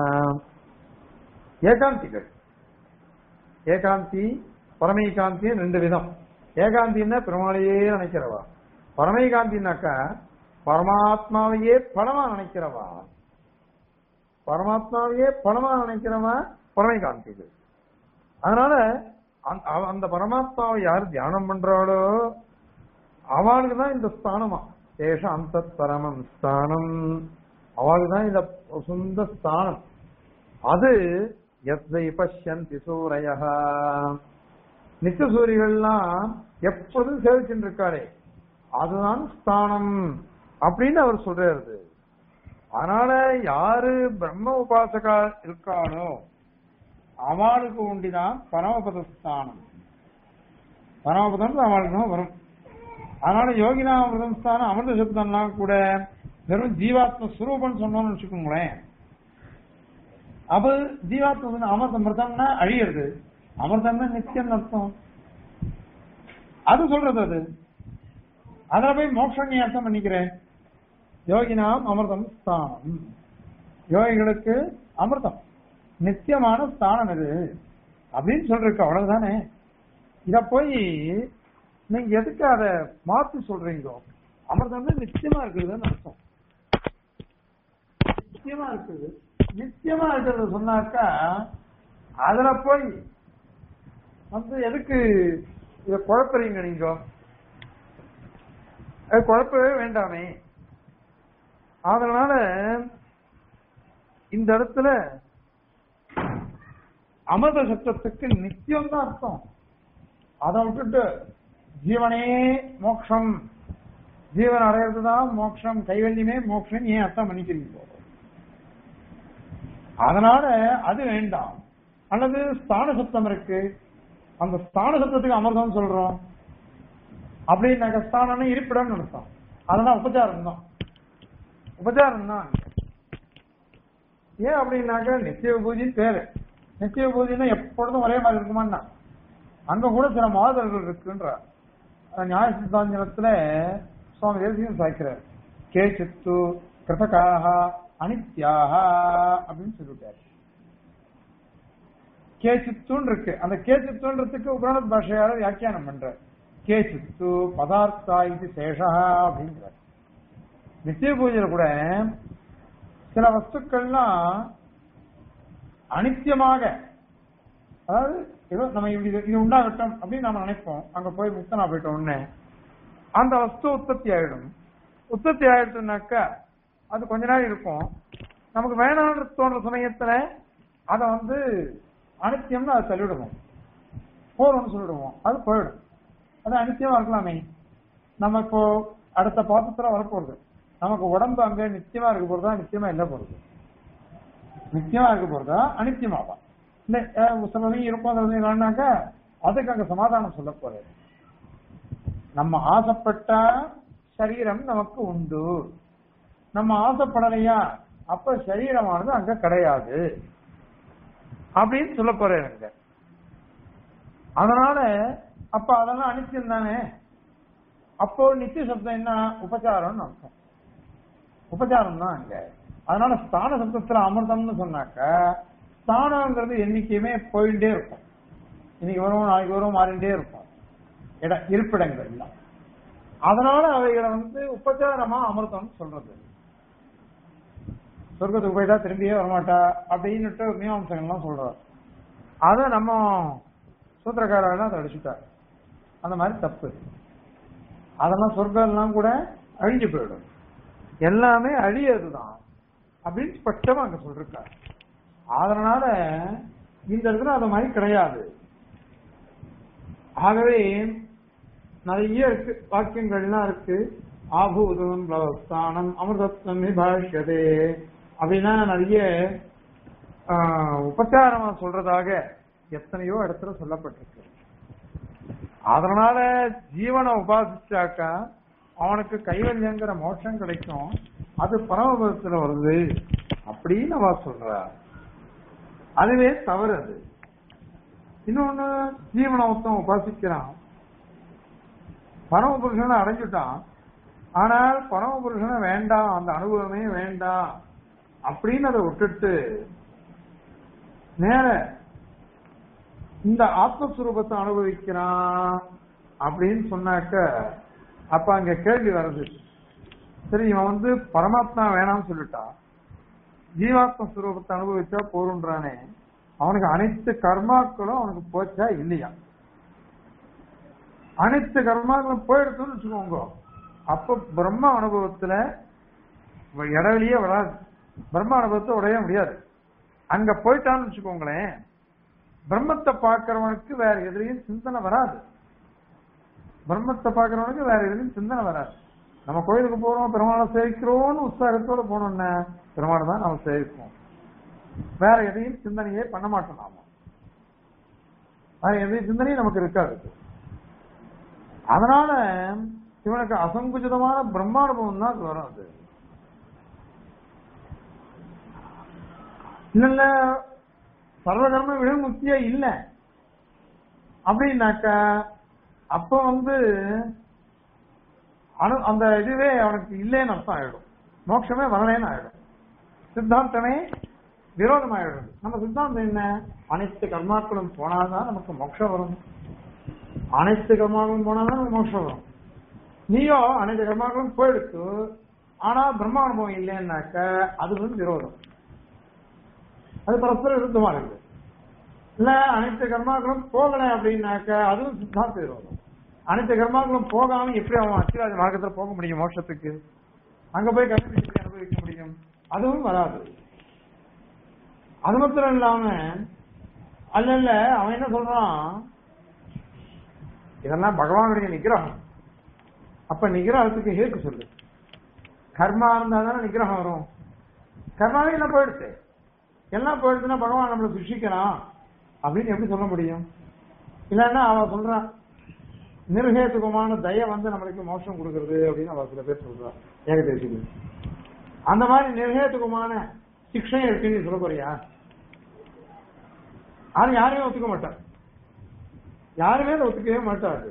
ஏகாந்திகள் ஏகாந்தி பரமைகாந்தி ரெண்டு விதம் ஏகாந்தின்னா பெருமாளையே நினைக்கிறவா பரமைகாந்தினாக்கா பரமாத்மாவையே பணமா நினைக்கிறவா பரமாத்மாவையே பணமா நினைக்கிறவா பரமைகாந்திகள் அதனால அந்த- அவ- அந்த பரமாத்மாவை யார் தியானம் பண்றாளோ அவளுக்கு தான் இந்த ஸ்தானமா ஏஷ அந்த பரமம் ஸ்தானம் அவளுக்கு தான் இந்த சொந்த ஸ்தானம் அது எத்தை பஷ்யந்தி சூரைய நித்திய சூரியர்கள்லாம் எப்பொழுதும் சேவிச்சுட்டு இருக்காரே அதுதான் ஸ்தானம் அப்படின்னு அவர் சொல்றாரு அதனால யாரு பிரம்ம உபாசகா இருக்காளோ அவளுக்கு உண்டிதான் பரமபத ஸ்தானம் பரமபதம் அவளுக்கு தான் வரும் அதனால யோகினாமிரதம் ஸ்தானம் அமிர்த சப்தம்லாம் கூட வெறும் ஜீவாத்ம சுரூபம் சொன்னோம்னு வச்சுக்கோங்களேன் அப்ப ஜீவாத்ம அமிர்த மிருதம்னா அழியிறது அமிர்தம்னா நித்தியம் அர்த்தம் அது சொல்றது அது அதுல போய் மோட்சம் நீ அர்த்தம் பண்ணிக்கிறேன் யோகினாம் அமிர்தம் ஸ்தானம் யோகிகளுக்கு அமிர்தம் நித்தியமான ஸ்தானம் இது அப்படின்னு சொல்றீங்க அவ்வளவுதானே இத போய் நீங்க எதுக்கு அத மாத்தி சொல்றீங்க அமிர்தம் நிச்சயமா இருக்குதுன்னு அர்த்தம் நிச்சயமா இருக்குது நிச்சயமா இருக்கிறத சொன்னாக்கா அதுல போய் வந்து எதுக்கு இத குழப்பறீங்க நீங்க அது குழப்பவே வேண்டாமே அதனால இந்த இடத்துல அமிர்த சத்தத்துக்கு நித்தியம் தான் அர்த்தம் அதை விட்டுட்டு ஜீவனே மோட்சம் ஜீவன் அடையிறதுதான் மோட்சம் கைவல்யமே மோட்சம் ஏன் அர்த்தம் பண்ணிக்கிறீங்க அதனால அது வேண்டாம் அல்லது ஸ்தான சத்தம் இருக்கு அந்த ஸ்தான சத்தத்துக்கு அமிர்தம் சொல்றோம் அப்படின்னாக்க ஸ்தானம் இருப்பிடம்னு அர்த்தம் அதெல்லாம் உபச்சாரம் தான் உபச்சாரம் தான் ஏன் அப்படின்னாக்க நித்திய பூஜை பேரு நித்திய பூஜைன்னா எப்பொழுதும் ஒரே மாதிரி இருக்குமான்னா அங்க கூட சில மாதர்கள் இருக்குன்ற நியாய சித்தாஞ்சனத்துல சுவாமி தேசியம் சாய்க்கிறார் கே சித்து கிருதகாக அனித்யாக அப்படின்னு சொல்லிட்டாரு கே சித்துன்னு இருக்கு அந்த கே சித்துன்றதுக்கு உபரணத் பாஷையாளர் வியாக்கியானம் பண்றார் கே சித்து பதார்த்தா இது சேஷா அப்படிங்கிறார் நித்திய பூஜையில கூட சில வஸ்துக்கள்லாம் அனித்தியமாக அதாவது ஏதோ நம்ம இப்படி இது இது உண்டாகட்டும் அப்படின்னு நம்ம நினைப்போம் அங்க போய் முக்தனா போயிட்ட உடனே அந்த வஸ்து உற்பத்தி ஆயிடும் உற்பத்தி ஆயிடுச்சுனாக்கா அது கொஞ்ச நாள் இருக்கும் நமக்கு வேணாம்னு தோன்ற சமயத்துல அதை வந்து அனித்தியம்னு அதை தள்ளிவிடுவோம் போறோம்னு சொல்லிடுவோம் அது போயிடும் அது அனித்தியமா இருக்கலாமே நம்ம இப்போ அடுத்த பாசத்துல வரப்போறது நமக்கு உடம்பு அங்க நிச்சயமா இருக்க போறதா நிச்சயமா இல்ல போறது நிச்சயமா இருக்க போறதா அனித்தியமாவா இல்ல அஹ், சிலதையும் இருக்கும் சிலதையும் வேணாக்கா அதுக்கு அங்க சமாதானம் சொல்ல போறது நம்ம ஆசைப்பட்டா சரீரம் நமக்கு உண்டு நம்ம ஆசைப்படலையா அப்ப சரீரமானது அங்க கிடையாது அப்படின்னு சொல்ல போறேன் எனக்கு அதனால அப்ப அதெல்லாம் அனித்தியம் தானே அப்போ நித்திய சப்தம் என்ன உபச்சாரம்னு அர்த்தம் உபச்சாரம் தான் அங்க அதனால ஸ்தான சப்தத்துல அமிர்தம்னு சொன்னாக்க ஸ்தானங்கிறது என்னைக்குமே போயிட்டே இருக்கும் இன்னைக்கு வரும் நாளைக்கு வரும் மாறிண்டே இருக்கும் இட இருப்பிடங்கள் எல்லாம் அதனால அவைகளை வந்து உபச்சாரமா அமிர்தம்னு சொல்றது சொர்க்கத்துக்கு போயிட்டா திரும்பியே வரமாட்டா அப்படின்னுட்டு மீமாம்சங்கள்லாம் சொல்றாரு அதை நம்ம சூத்திரக்காரெல்லாம் அதை அடிச்சுட்டார் அந்த மாதிரி தப்பு அதெல்லாம் சொர்க்கம் எல்லாம் கூட அழிஞ்சு போயிடும் எல்லாமே அழியதுதான் அப்படின்னு ஸ்பஷ்டமா அங்க சொல்லிருக்காரு அதனால இந்த இடத்துல அது மாதிரி கிடையாது ஆகவே நிறைய இருக்கு வாக்கியங்கள்லாம் இருக்கு ஆபூதம் ஸ்தானம் அமிர்தத்வம் விபாஷ்யதே அப்படின்னா நிறைய ஆஹ், உபச்சாரமா சொல்றதாக எத்தனையோ இடத்துல சொல்லப்பட்டிருக்கு அதனால ஜீவனை உபாசிச்சாக்கா அவனுக்கு கைவல்யங்கிற மோட்சம் கிடைக்கும் அது பரமபதத்துல வருது அப்படின்னு அவ சொல்றா அதுவே தவறு அது இன்னொன்னு ஜீவனை ஒருத்தன் உபாசிக்கிறான் பரமபுருஷனை அடைஞ்சுட்டான் ஆனால் பரமபுருஷனை வேண்டாம் அந்த அனுபவமே வேண்டாம் அப்படின்னு அதை விட்டுட்டு நேர இந்த ஆத்மஸ்வரூபத்தை அனுபவிக்கிறான் அப்படின்னு சொன்னாக்க அப்ப அங்க கேள்வி வருது சரி இவன் வந்து பரமாத்மா வேணாம்னு சொல்லிட்டா ஜீவாத்ம ஸ்வரூபத்தை அனுபவிச்சா போருன்றானே அவனுக்கு அனைத்து கர்மாக்களும் அவனுக்கு போச்சா இல்லையா அனைத்து கர்மாக்களும் போயிடுதுன்னு வச்சுக்கோங்க அப்ப பிரம்ம அனுபவத்துல இடைவெளியே வராது பிரம்ம அனுபவத்தை உடைய முடியாது அங்க போயிட்டான்னு வச்சுக்கோங்களேன் பிரம்மத்தை பார்க்கிறவனுக்கு வேற எதிரையும் சிந்தனை வராது பிரம்மத்தை பார்க்கிறவனுக்கு வேற எதிரையும் சிந்தனை வராது நம்ம கோயிலுக்கு போறோம் பெருமாளை சேவிக்கிறோம்னு உற்சாகத்தோட போனோம்னா பெருமாளை தான் நம்ம சேவிப்போம் வேற எதையும் சிந்தனையே பண்ண மாட்டோம் நாம வேற எதையும் சிந்தனையும் நமக்கு இருக்காது அதனால இவனுக்கு அசங்குச்சிதமான பிரம்மானுபவம் தான் அது வரும் அது இல்ல இல்ல சர்வகர்ம விழுமுக்தியே இல்ல அப்படின்னாக்கா அப்ப வந்து அனு அந்த இதுவே அவனுக்கு இல்லைன்னு அர்த்தம் ஆயிடும் மோட்சமே வரலேன்னு ஆயிடும் சித்தாந்தமே விரோதமாயிடும் நம்ம சித்தாந்தம் என்ன அனைத்து கர்மாக்களும் போனாதான் நமக்கு மோட்சம் வரும் அனைத்து கர்மாக்களும் போனாதான் நமக்கு மோட்சம் வரும் நீயோ அனைத்து கர்மாக்களும் போயிடுத்து ஆனா பிரம்ம அனுபவம் இல்லைன்னாக்க அது வந்து விரோதம் அது பரஸ்பர விருத்தமா இருக்கு இல்ல அனைத்து கர்மாக்களும் போகல அப்படின்னாக்க அதுவும் சித்தாந்த விரோதம் அனைத்து கர்மாக்களும் போகாம எப்படி அவன் அச்சிராஜ மார்க்கத்துல போக முடியும் மோட்சத்துக்கு அங்க போய் கல்வி எப்படி அனுபவிக்க முடியும் அதுவும் வராது அது மாத்திரம் இல்லாம அல்ல இல்ல அவன் என்ன சொல்றான் இதெல்லாம் பகவானுடைய நிகிரகம் அப்ப நிகிரகத்துக்கு ஹேக்கு சொல்லு கர்மா இருந்தா தானே நிகிரகம் வரும் கர்மாவே என்ன போயிடுச்சு எல்லாம் போயிடுச்சுன்னா பகவான் நம்மளை சிருஷிக்கிறான் அப்படின்னு எப்படி சொல்ல முடியும் இல்லன்னா அவன் சொல்றான் நிர்ஹேதுகமான தய வந்து நம்மளுக்கு மோஷம் கொடுக்கறது அப்படின்னு அவ சில பேர் சொல்றான் ஏகதேசிக்கு அந்த மாதிரி நிர்ஹேதுகமான சிக்ஷையும் இருக்குன்னு நீ சொல்ல போறியா அது யாருமே ஒத்துக்க மாட்டார் யாருமே அதை ஒத்துக்கவே மாட்டாரு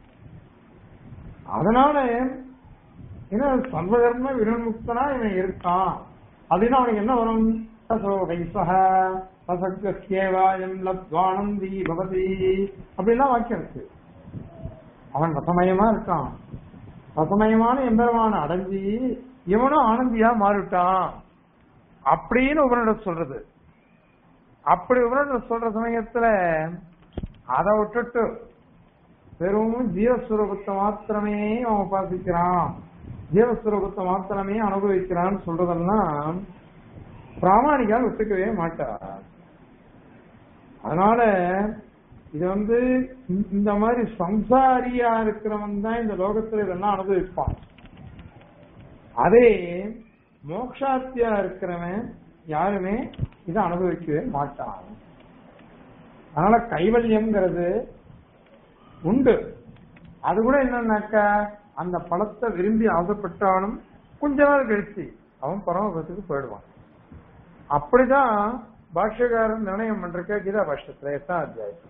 அதனால என்ன சர்வதர்ம விரன்முக்தனா இவன் இருக்கான் அப்படின்னா அவனுக்கு என்ன வரும் கைசக பசக்கேவாயம் லத்வானந்தி பவதி அப்படிலாம் வாக்கியம் இருக்கு அவன் ரசமயமா இருக்கான் ரசமயமான எம்பெருமான அடைஞ்சி இவனும் ஆனந்தியா மாறிட்டான் அப்படின்னு உபனிடம் சொல்றது அப்படி உபனிடம் சொல்ற சமயத்துல அதை விட்டுட்டு வெறும் ஜீவஸ்வரூபத்தை மாத்திரமே அவன் உபாசிக்கிறான் ஜீவஸ்வரூபத்தை மாத்திரமே அனுபவிக்கிறான்னு சொல்றதெல்லாம் பிராமணிக்கால் ஒத்துக்கவே மாட்டார் அதனால இது வந்து இந்த மாதிரி சம்சாரியா இருக்கிறவன் தான் இந்த லோகத்துல இதெல்லாம் அனுபவிப்பான் அதே மோக்ஷாத்தியா இருக்கிறவன் யாருமே இதை அனுபவிக்கவே மாட்டான் அதனால கைவல்யம்ங்கிறது உண்டு அது கூட என்னன்னாக்கா அந்த பழத்தை விரும்பி ஆசைப்பட்டாலும் கொஞ்ச நாள் கழிச்சு அவன் பரமபதத்துக்கு போயிடுவான் அப்படிதான் பாஷ்யக்காரன் நிர்ணயம் பண்றக்க கீதா பாஷ்யத்துல எட்டாம் அத்தியாயத்துல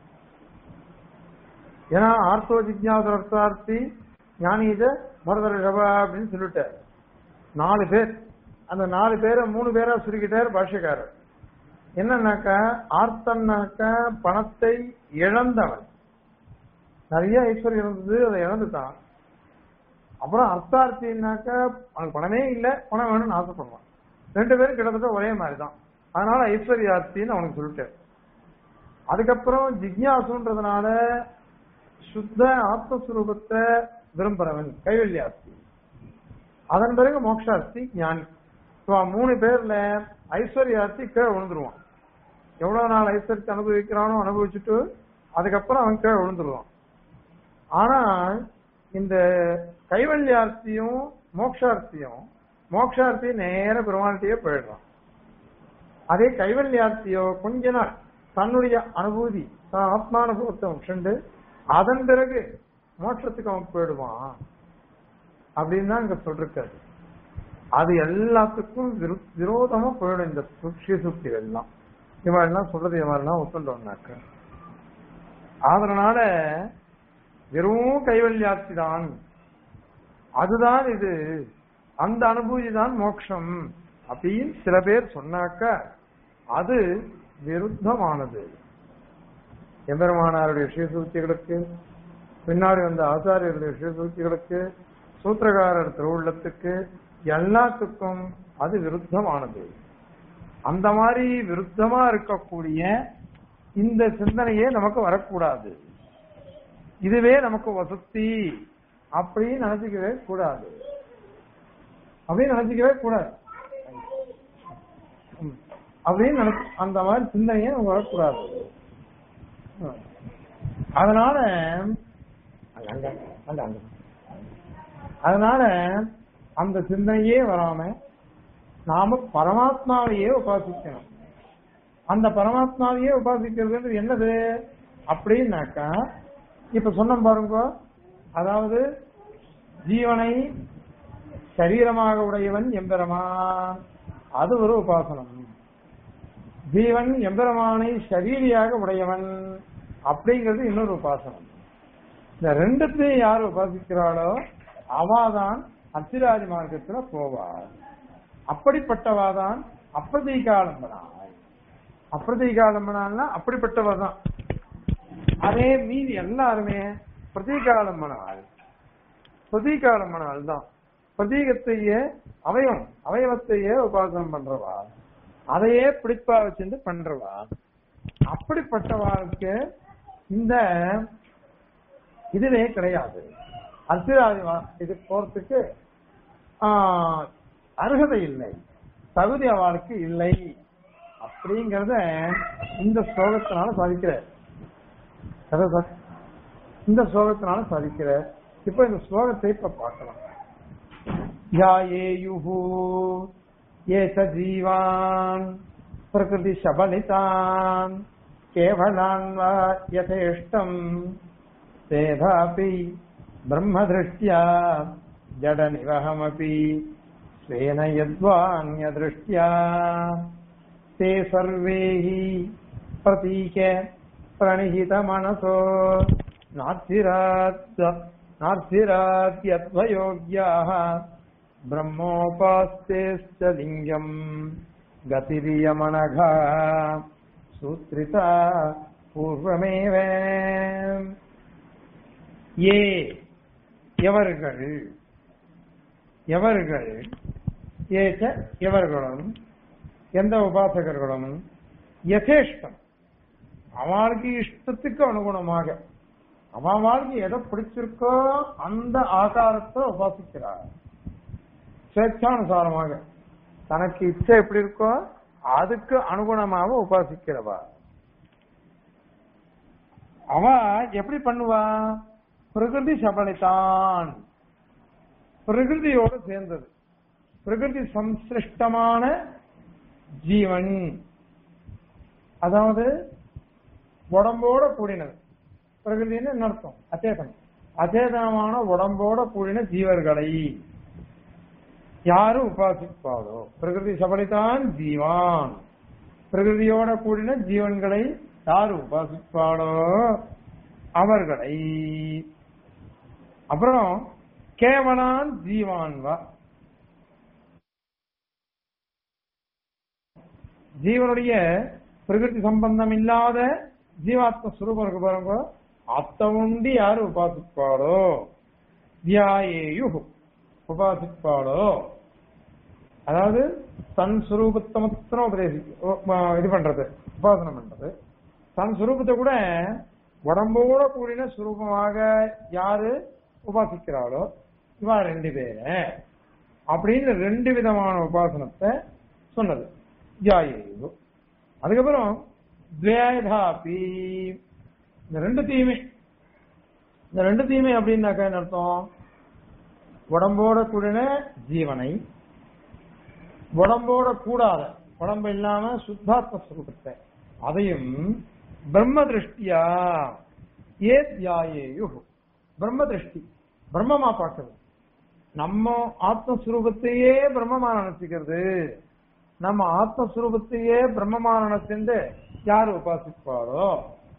ஏன்னா ஆர்த்தோ ஜிக்யாச அர்த்தார்த்தி ஞானீஜ மரதர ரபா அப்படின்னு சொல்லிட்டார் நாலு பேர் அந்த நாலு பேரை மூணு பேரா சுருக்கிட்டார் பாஷ்யக்காரர் என்னன்னாக்கா ஆர்த்தன்னாக்கா பணத்தை இழந்தவன் நிறைய ஐஸ்வர்யம் இருந்தது அதை இழந்துட்டான் அப்புறம் அர்த்தார்த்தின்னாக்கா அவனுக்கு பணமே இல்லை பணம் வேணும்னு ஆசைப்படுவான் ரெண்டு பேரும் கிட்டத்தட்ட ஒரே மாதிரி தான் அதனால ஐஸ்வர்யார்த்தின்னு அவனுக்கு சொல்லிட்டார் அதுக்கப்புறம் ஜிக்யாசுன்றதுனால சுத்த ஆத்மஸ்வரூபத்தை விரும்புறவன் கைவல்யாஸ்தி அதன் பிறகு மோக்ஷாஸ்தி ஞானி மூணு பேர்ல ஐஸ்வர்யார்த்தி கீழே விழுந்துருவான் எவ்வளவு நாள் ஐஸ்வர்யத்தை அனுபவிக்கிறானோ அனுபவிச்சுட்டு அதுக்கப்புறம் அவன் கீழே விழுந்துருவான் ஆனால் இந்த கைவல்யார்த்தியும் மோக்ஷார்த்தியும் மோக்ஷார்த்தி நேர பெருமாள்கிட்டயே போயிடுறான் அதே கைவல்யார்த்தியோ கொஞ்ச நாள் தன்னுடைய அனுபூதி தான் ஆத்மானுபவத்தை உண்டு அதன் பிறகு மோட்சத்துக்கு அவன் போயிடுவான் அப்படின்னு தான் இங்க சொல்றாரு அது எல்லாத்துக்கும் விரோதமா போயிடும் இந்த ஸ்ரீசுக்திகள் எல்லாம் இவெல்லாம் சொல்றது இவெல்லாம் ஒத்துண்டோம்னாக்க அதனால வெறும் கைவல்யாட்சி தான் அதுதான் இது அந்த அனுபூதி தான் மோட்சம் அப்படின்னு சில பேர் சொன்னாக்க அது விருத்தமானது எம்பெருமானாருடைய ஸ்ரீசூக்திகளுக்கு பின்னாடி வந்த ஆச்சாரியருடைய ஸ்ரீசூக்திகளுக்கு சூத்திரகாரர் திருவுள்ளத்துக்கு எல்லாத்துக்கும் அது விருத்தமானது அந்த மாதிரி விருத்தமா இருக்கக்கூடிய இந்த சிந்தனையே நமக்கு வரக்கூடாது இதுவே நமக்கு வசதி அப்படின்னு நினைச்சுக்கவே கூடாது அப்படின்னு நினைச்சுக்கவே கூடாது ம். அப்படின்னு நினைச்சு அந்த மாதிரி சிந்தனையே நமக்கு வரக்கூடாது ம். அதனால அங்க, அங்க, அங்க, அங்க. அதனால அந்த சிந்தனையே வராம நாம பரமாத்மாவையே உபாசிக்கணும் அந்த பரமாத்மாவையே உபாசிக்கிறதுன்றது என்னது அப்படின்னாக்கா இப்ப சொன்ன பாருங்க அதாவது ஜீவனை சரீரமாக உடையவன் எம்பெருமான் அது ஒரு உபாசனம் ஜீவன் எம்பெருமானை சரீரியாக உடையவன் அப்படிங்கிறது இன்னொரு உபாசனம் இந்த ரெண்டுத்தையும் யார் உபாசிக்கிறாளோ அவாதான் அத்திராதி மார்க்கத்துல போவார் அப்படிப்பட்டவாதான் அப்பிரதீகாலம்பனாய் அப்பிரதீகாலம்பனால்னா அப்படிப்பட்டவா தான் அதே மீதி எல்லாருமே பிரதீகாலம்பனால் பிரதீகாலம்பனால் தான் பிரதீகத்தையே அவயம் அவயவத்தையே உபாசனம் பண்றவா அதையே பிடிப்பா வச்சுட்டு பண்றவா அப்படிப்பட்டவாளுக்கு இந்த இதுவே கிடையாது அத்திராதி இது போறதுக்கு ஆஹ், அருகதை இல்லை தகுதி அவளுக்கு இல்லை அப்படிங்கறத இந்த ஸ்லோகத்தினால சாதிக்கிற கதை சார் இந்த ஸ்லோகத்தினால சாதிக்கிற இப்ப இந்த ஸ்லோகத்தை இப்ப பார்க்கலாம் யாயேயுஹு ஏச ஜீவான் பிரகிருதி சபலிதான் கேவலான் வா யதேஷ்டம் तेभापि ब्रह्मदृष्ट्या जडनिवहमपि स्वेन यद्वान्यदृष्ट्या ते सर्वे हि प्रतीक प्रणिहितमनसो नार्थिरात् नार्थिरात्यद्वयोग्याः ब्रह्मोपास्तेश्च लिङ्गम् गतिरियमनघा सूत्रिता पूर्वमेव ஏ எவர்கள் எவர்கள் ஏச்ச எவர்களும் எந்த உபாசகர்களும் யதேஷ்டம் அவளுக்கு இஷ்டத்துக்கு அனுகுணமாக அவளுக்கு எதை பிடிச்சிருக்கோ அந்த ஆகாரத்தை உபாசிக்கிறார் ஸ்வேச்சானுசாரமாக தனக்கு இச்சை எப்படி இருக்கோ அதுக்கு அனுகுணமாக உபாசிக்கிறவா அவ எப்படி பண்ணுவா பிரகிருதி சபலிதான் பிரகிருதியோட சேர்ந்தது பிரகிருதி சம்சிருஷ்டமான ஜீவன் அதாவது உடம்போட கூடினது பிரகிருதின்னு என்ன அர்த்தம் அச்சேதனம் அச்சேதனமான உடம்போட கூடின ஜீவர்களை யாரு உபாசிப்பாளோ பிரகிருதி சபலிதான் ஜீவான் பிரகிருதியோட கூடின ஜீவன்களை யார் உபாசிப்பாளோ அவர்களை அப்புறம் கேவலான் ஜீவான்வா ஜீவனுடைய பிரகிருதி சம்பந்தம் இல்லாத ஜீவாத்ம சுரூபம் இருக்கு பாருங்க அத்த உண்டி யாரு உபாசிப்பாளோ தியாயேயு உபாசிப்பாளோ அதாவது தன் சுரூபத்தை மாத்திரம் உபதேசி இது பண்றது உபாசனம் பண்றது தன் சுரூபத்தை கூட உடம்போட கூடின சுரூபமாக யாரு உபாசிக்கிறாளோ இவா ரெண்டு பேரு அப்படின்னு ரெண்டு விதமான உபாசனத்தை சொன்னது தியாயேயு அதுக்கப்புறம் துவேதாபி இந்த ரெண்டு தீமை இந்த ரெண்டு தீமை அப்படின்னாக்கா என்ன அர்த்தம் உடம்போட கூடின ஜீவனை உடம்போட கூடாத உடம்பு இல்லாம சுத்தாத்ம சுரூபத்தை அதையும் பிரம்ம திருஷ்டியா ஏ தியாயேயு பிரம்ம திருஷ்டி பிரம்மமா பார்க்கறது நம்ம ஆத்மஸ்வரூபத்தையே பிரம்மமா நினைச்சுக்கிறது நம்ம ஆத்மஸ்வரூபத்தையே பிரம்மமா நினைச்சுட்டு யார் உபாசிப்பாரோ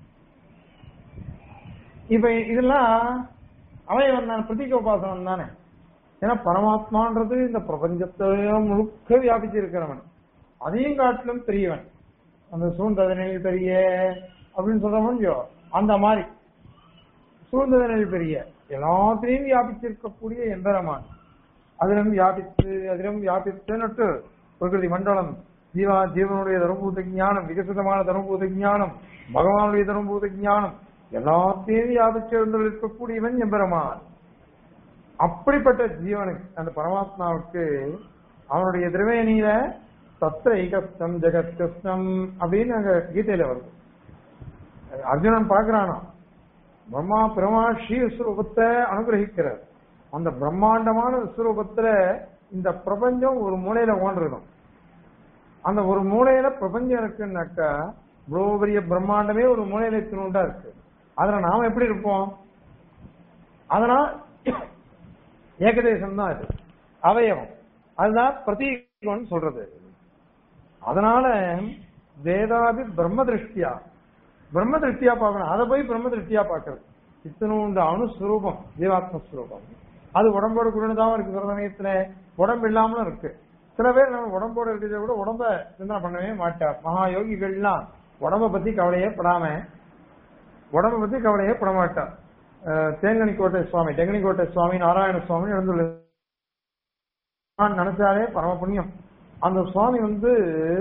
இப்ப இதெல்லாம் அவயவன் தானே பிரதீக உபாசனம் தானே ஏன்னா பரமாத்மான்றது இந்த பிரபஞ்சத்தையும் முழுக்க வியாபிச்சு இருக்கிறவன் அதையும் காட்டிலும் பெரியவன் அந்த சூழ்ந்ததனில் பெரிய அப்படின்னு சொல்றோம் இல்லையோ அந்த மாதிரி சூழ்ந்ததனில் பெரிய எல்லாத்தையும் வியாபிச்சிருக்கக்கூடிய எம்பெருமான் அதிலும் வியாபித்து அதிலும் வியாபித்துன்னுட்டு பிரகிருதி மண்டலம் ஜீவா ஜீவனுடைய தர்மபூத ஞானம் விகசிதமான தர்மபூத ஞானம் பகவானுடைய தர்மபூத ஞானம் எல்லாத்தையும் வியாபிச்சிருந்து இருக்கக்கூடியவன் எம்பெருமான் அப்படிப்பட்ட ஜீவனுக்கு அந்த பரமாத்மாவுக்கு அவனுடைய திருவேணியில தத்திர ஐகஸ்தம் ஜெகத் கிருஷ்ணம் அப்படின்னு அங்க கீதையில வருது அர்ஜுனன் பாக்குறானா பிரம்மா பிரமா ஸ்ரீ விஸ்வரூபத்தை அனுகிரகிக்கிறார் அந்த பிரம்மாண்டமான விஸ்வரூபத்துல இந்த பிரபஞ்சம் ஒரு மூலையில ஓன்றிடும் அந்த ஒரு மூலையில பிரபஞ்சம் இருக்குன்னாக்கா இவ்வளவு பெரிய பிரம்மாண்டமே ஒரு மூலையில திருண்டா இருக்கு அதுல நாம எப்படி இருப்போம் அதனால் ஏகதேசம் தான் இது அவயவம் அதுதான் பிரதீகம்னு சொல்றது அதனால வேதாதி பிரம்ம திருஷ்டியா பிரம்ம திருஷ்டியா பார்க்கணும் அதை போய் பிரம்ம திருஷ்டியா பார்க்கறது இத்தனோண்டு அணுஸ்வரூபம் ஜீவாத்ம ஸ்வரூபம் அது உடம்போட கூடதான் இருக்கு சில சமயத்துல உடம்பு இல்லாமலும் இருக்கு சில பேர் நம்ம உடம்போட இருக்கிறத கூட உடம்ப சிந்தனை பண்ணவே மாட்டார் மகா யோகிகள்லாம் உடம்ப பத்தி கவலையே படாம உடம்ப பத்தி கவலையே பட மாட்டார் அஹ் தேங்கனிக்கோட்டை சுவாமி டெங்கனிக்கோட்டை சுவாமி நாராயண சுவாமி எழுந்துள்ள நான் நினைச்சாலே பரம புண்ணியம் அந்த சுவாமி வந்து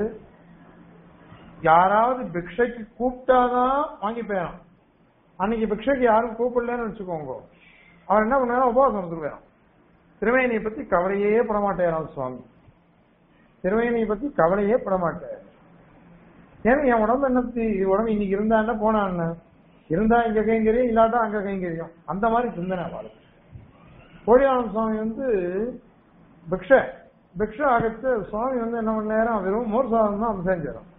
யாராவது பிக்ஷைக்கு கூப்பிட்டாதான் வாங்கி போயிடும் அன்னைக்கு பிக்ஷைக்கு யாரும் கூப்பிடலன்னு வச்சுக்கோங்க அவர் என்ன பண்ணாரு உபவாசம் இருந்துருவாராம் திருவேணியை பத்தி கவலையே பட மாட்டேறான் சுவாமி திருவேணியை பத்தி கவலையே பட மாட்டார் ஏன்னா என் உடம்பு என்ன பத்தி உடம்பு இன்னைக்கு இருந்தா என்ன போனா என்ன இருந்தா இங்க கைங்கரியும் இல்லாட்டா அங்க கைங்கரியும் அந்த மாதிரி சிந்தனை வாழ்க்கை கோடியானந்த சுவாமி வந்து பிக்ஷ பிக்ஷ ஆகத்து சுவாமி வந்து என்ன பண்ண நேரம் வெறும் மோர் சாதம் தான் செஞ்சிடும்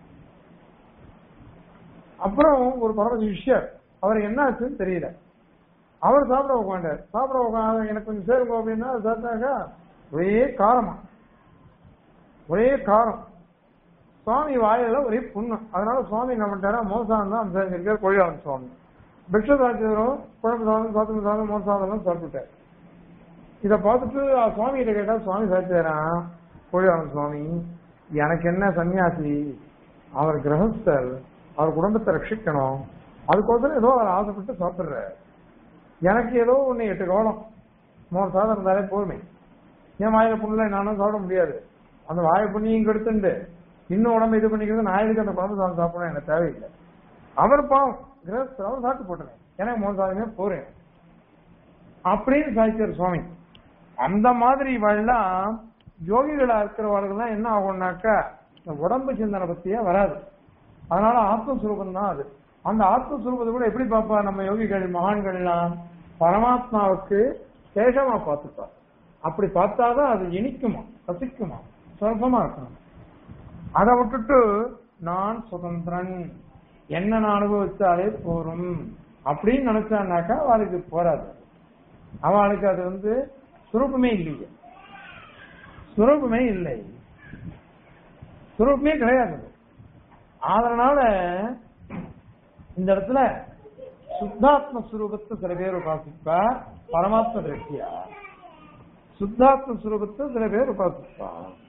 அப்புறம் ஒரு பரம சிஷ்யர் அவர் என்ன ஆச்சுன்னு தெரியல அவர் சாப்பிட உட்காண்டார் சாப்பிட உட்காந்து எனக்கு கொஞ்சம் சேருங்க அப்படின்னா அது சாப்பிட்டாக்கா ஒரே காரமா ஒரே காரம் சுவாமி வாயில ஒரே புண்ணு அதனால சுவாமி என்ன பண்ணிட்டாரா மோசானம் தான் அம்சாங்க கொழியாளன் சுவாமி பிக்ஷ சாட்சியரும் குழம்பு சாதம் சாத்தம் சாதம் மோர் சாதம் சாப்பிட்டுட்டார் இத பார்த்துட்டு ஆ சுவாமி கிட்ட கேட்டா சுவாமி சாட்சியாரான் கொழியாளன் சுவாமி எனக்கு என்ன சன்னியாசி அவர் கிரகஸ்தர் அவர் குடும்பத்தை ரட்சிக்கணும் அதுக்கோசரம் ஏதோ அவர் ஆசைப்பட்டு சாப்பிடுறாரு எனக்கு ஏதோ ஒண்ணு எட்டு கவலம் மோர் சாதம் இருந்தாலே போதுமே என் வாயில புண்ணில நானும் சாப்பிட முடியாது அந்த வாயை புண்ணியும் கெடுத்துண்டு இன்னும் உடம்பு இது பண்ணிக்கிறது நான் எதுக்கு அந்த குழம்பு சாதம் சாப்பிடணும் எனக்கு தேவையில்லை அவர் பாவம் கிரகஸ்தர் அவர் சாப்பிட்டு போட்டுறேன் எனக்கு மோர் சாதமே போறேன் அப்படின்னு சாய்ச்சார் சுவாமி அந்த மாதிரி இவெல்லாம் யோகிகளா இருக்கிறவர்கள் என்ன ஆகும்னாக்கா இந்த உடம்பு சிந்தனை பத்தியே வராது அதனால ஆத்மஸ்வரூபம் தான் அது அந்த ஆத்மஸ்வரூபத்தை கூட எப்படி பார்ப்பா நம்ம யோகிகள் மகான்கள் எல்லாம் பரமாத்மாவுக்கு சேஷமா பார்த்துப்பா அப்படி பார்த்தாதான் அது இனிக்குமா ரசிக்குமா சுலபமா இருக்கணும் அதை விட்டுட்டு நான் சுதந்திரன் என்ன நான் அனுபவிச்சாலே போரும் அப்படின்னு நினைச்சான்னாக்கா அவளுக்கு போராது அவளுக்கு அது வந்து சுரூபமே இல்லையே சுரூபமே இல்லை சுரூபமே கிடையாது அதனால இந்த இடத்துல சுத்தாத்ம சுரூபத்தை சில பேர் உபாசிப்பா பரமாத்ம திருஷ்டியா சுத்தாத்ம சுரூபத்தை சில பேர் உபாசிப்பா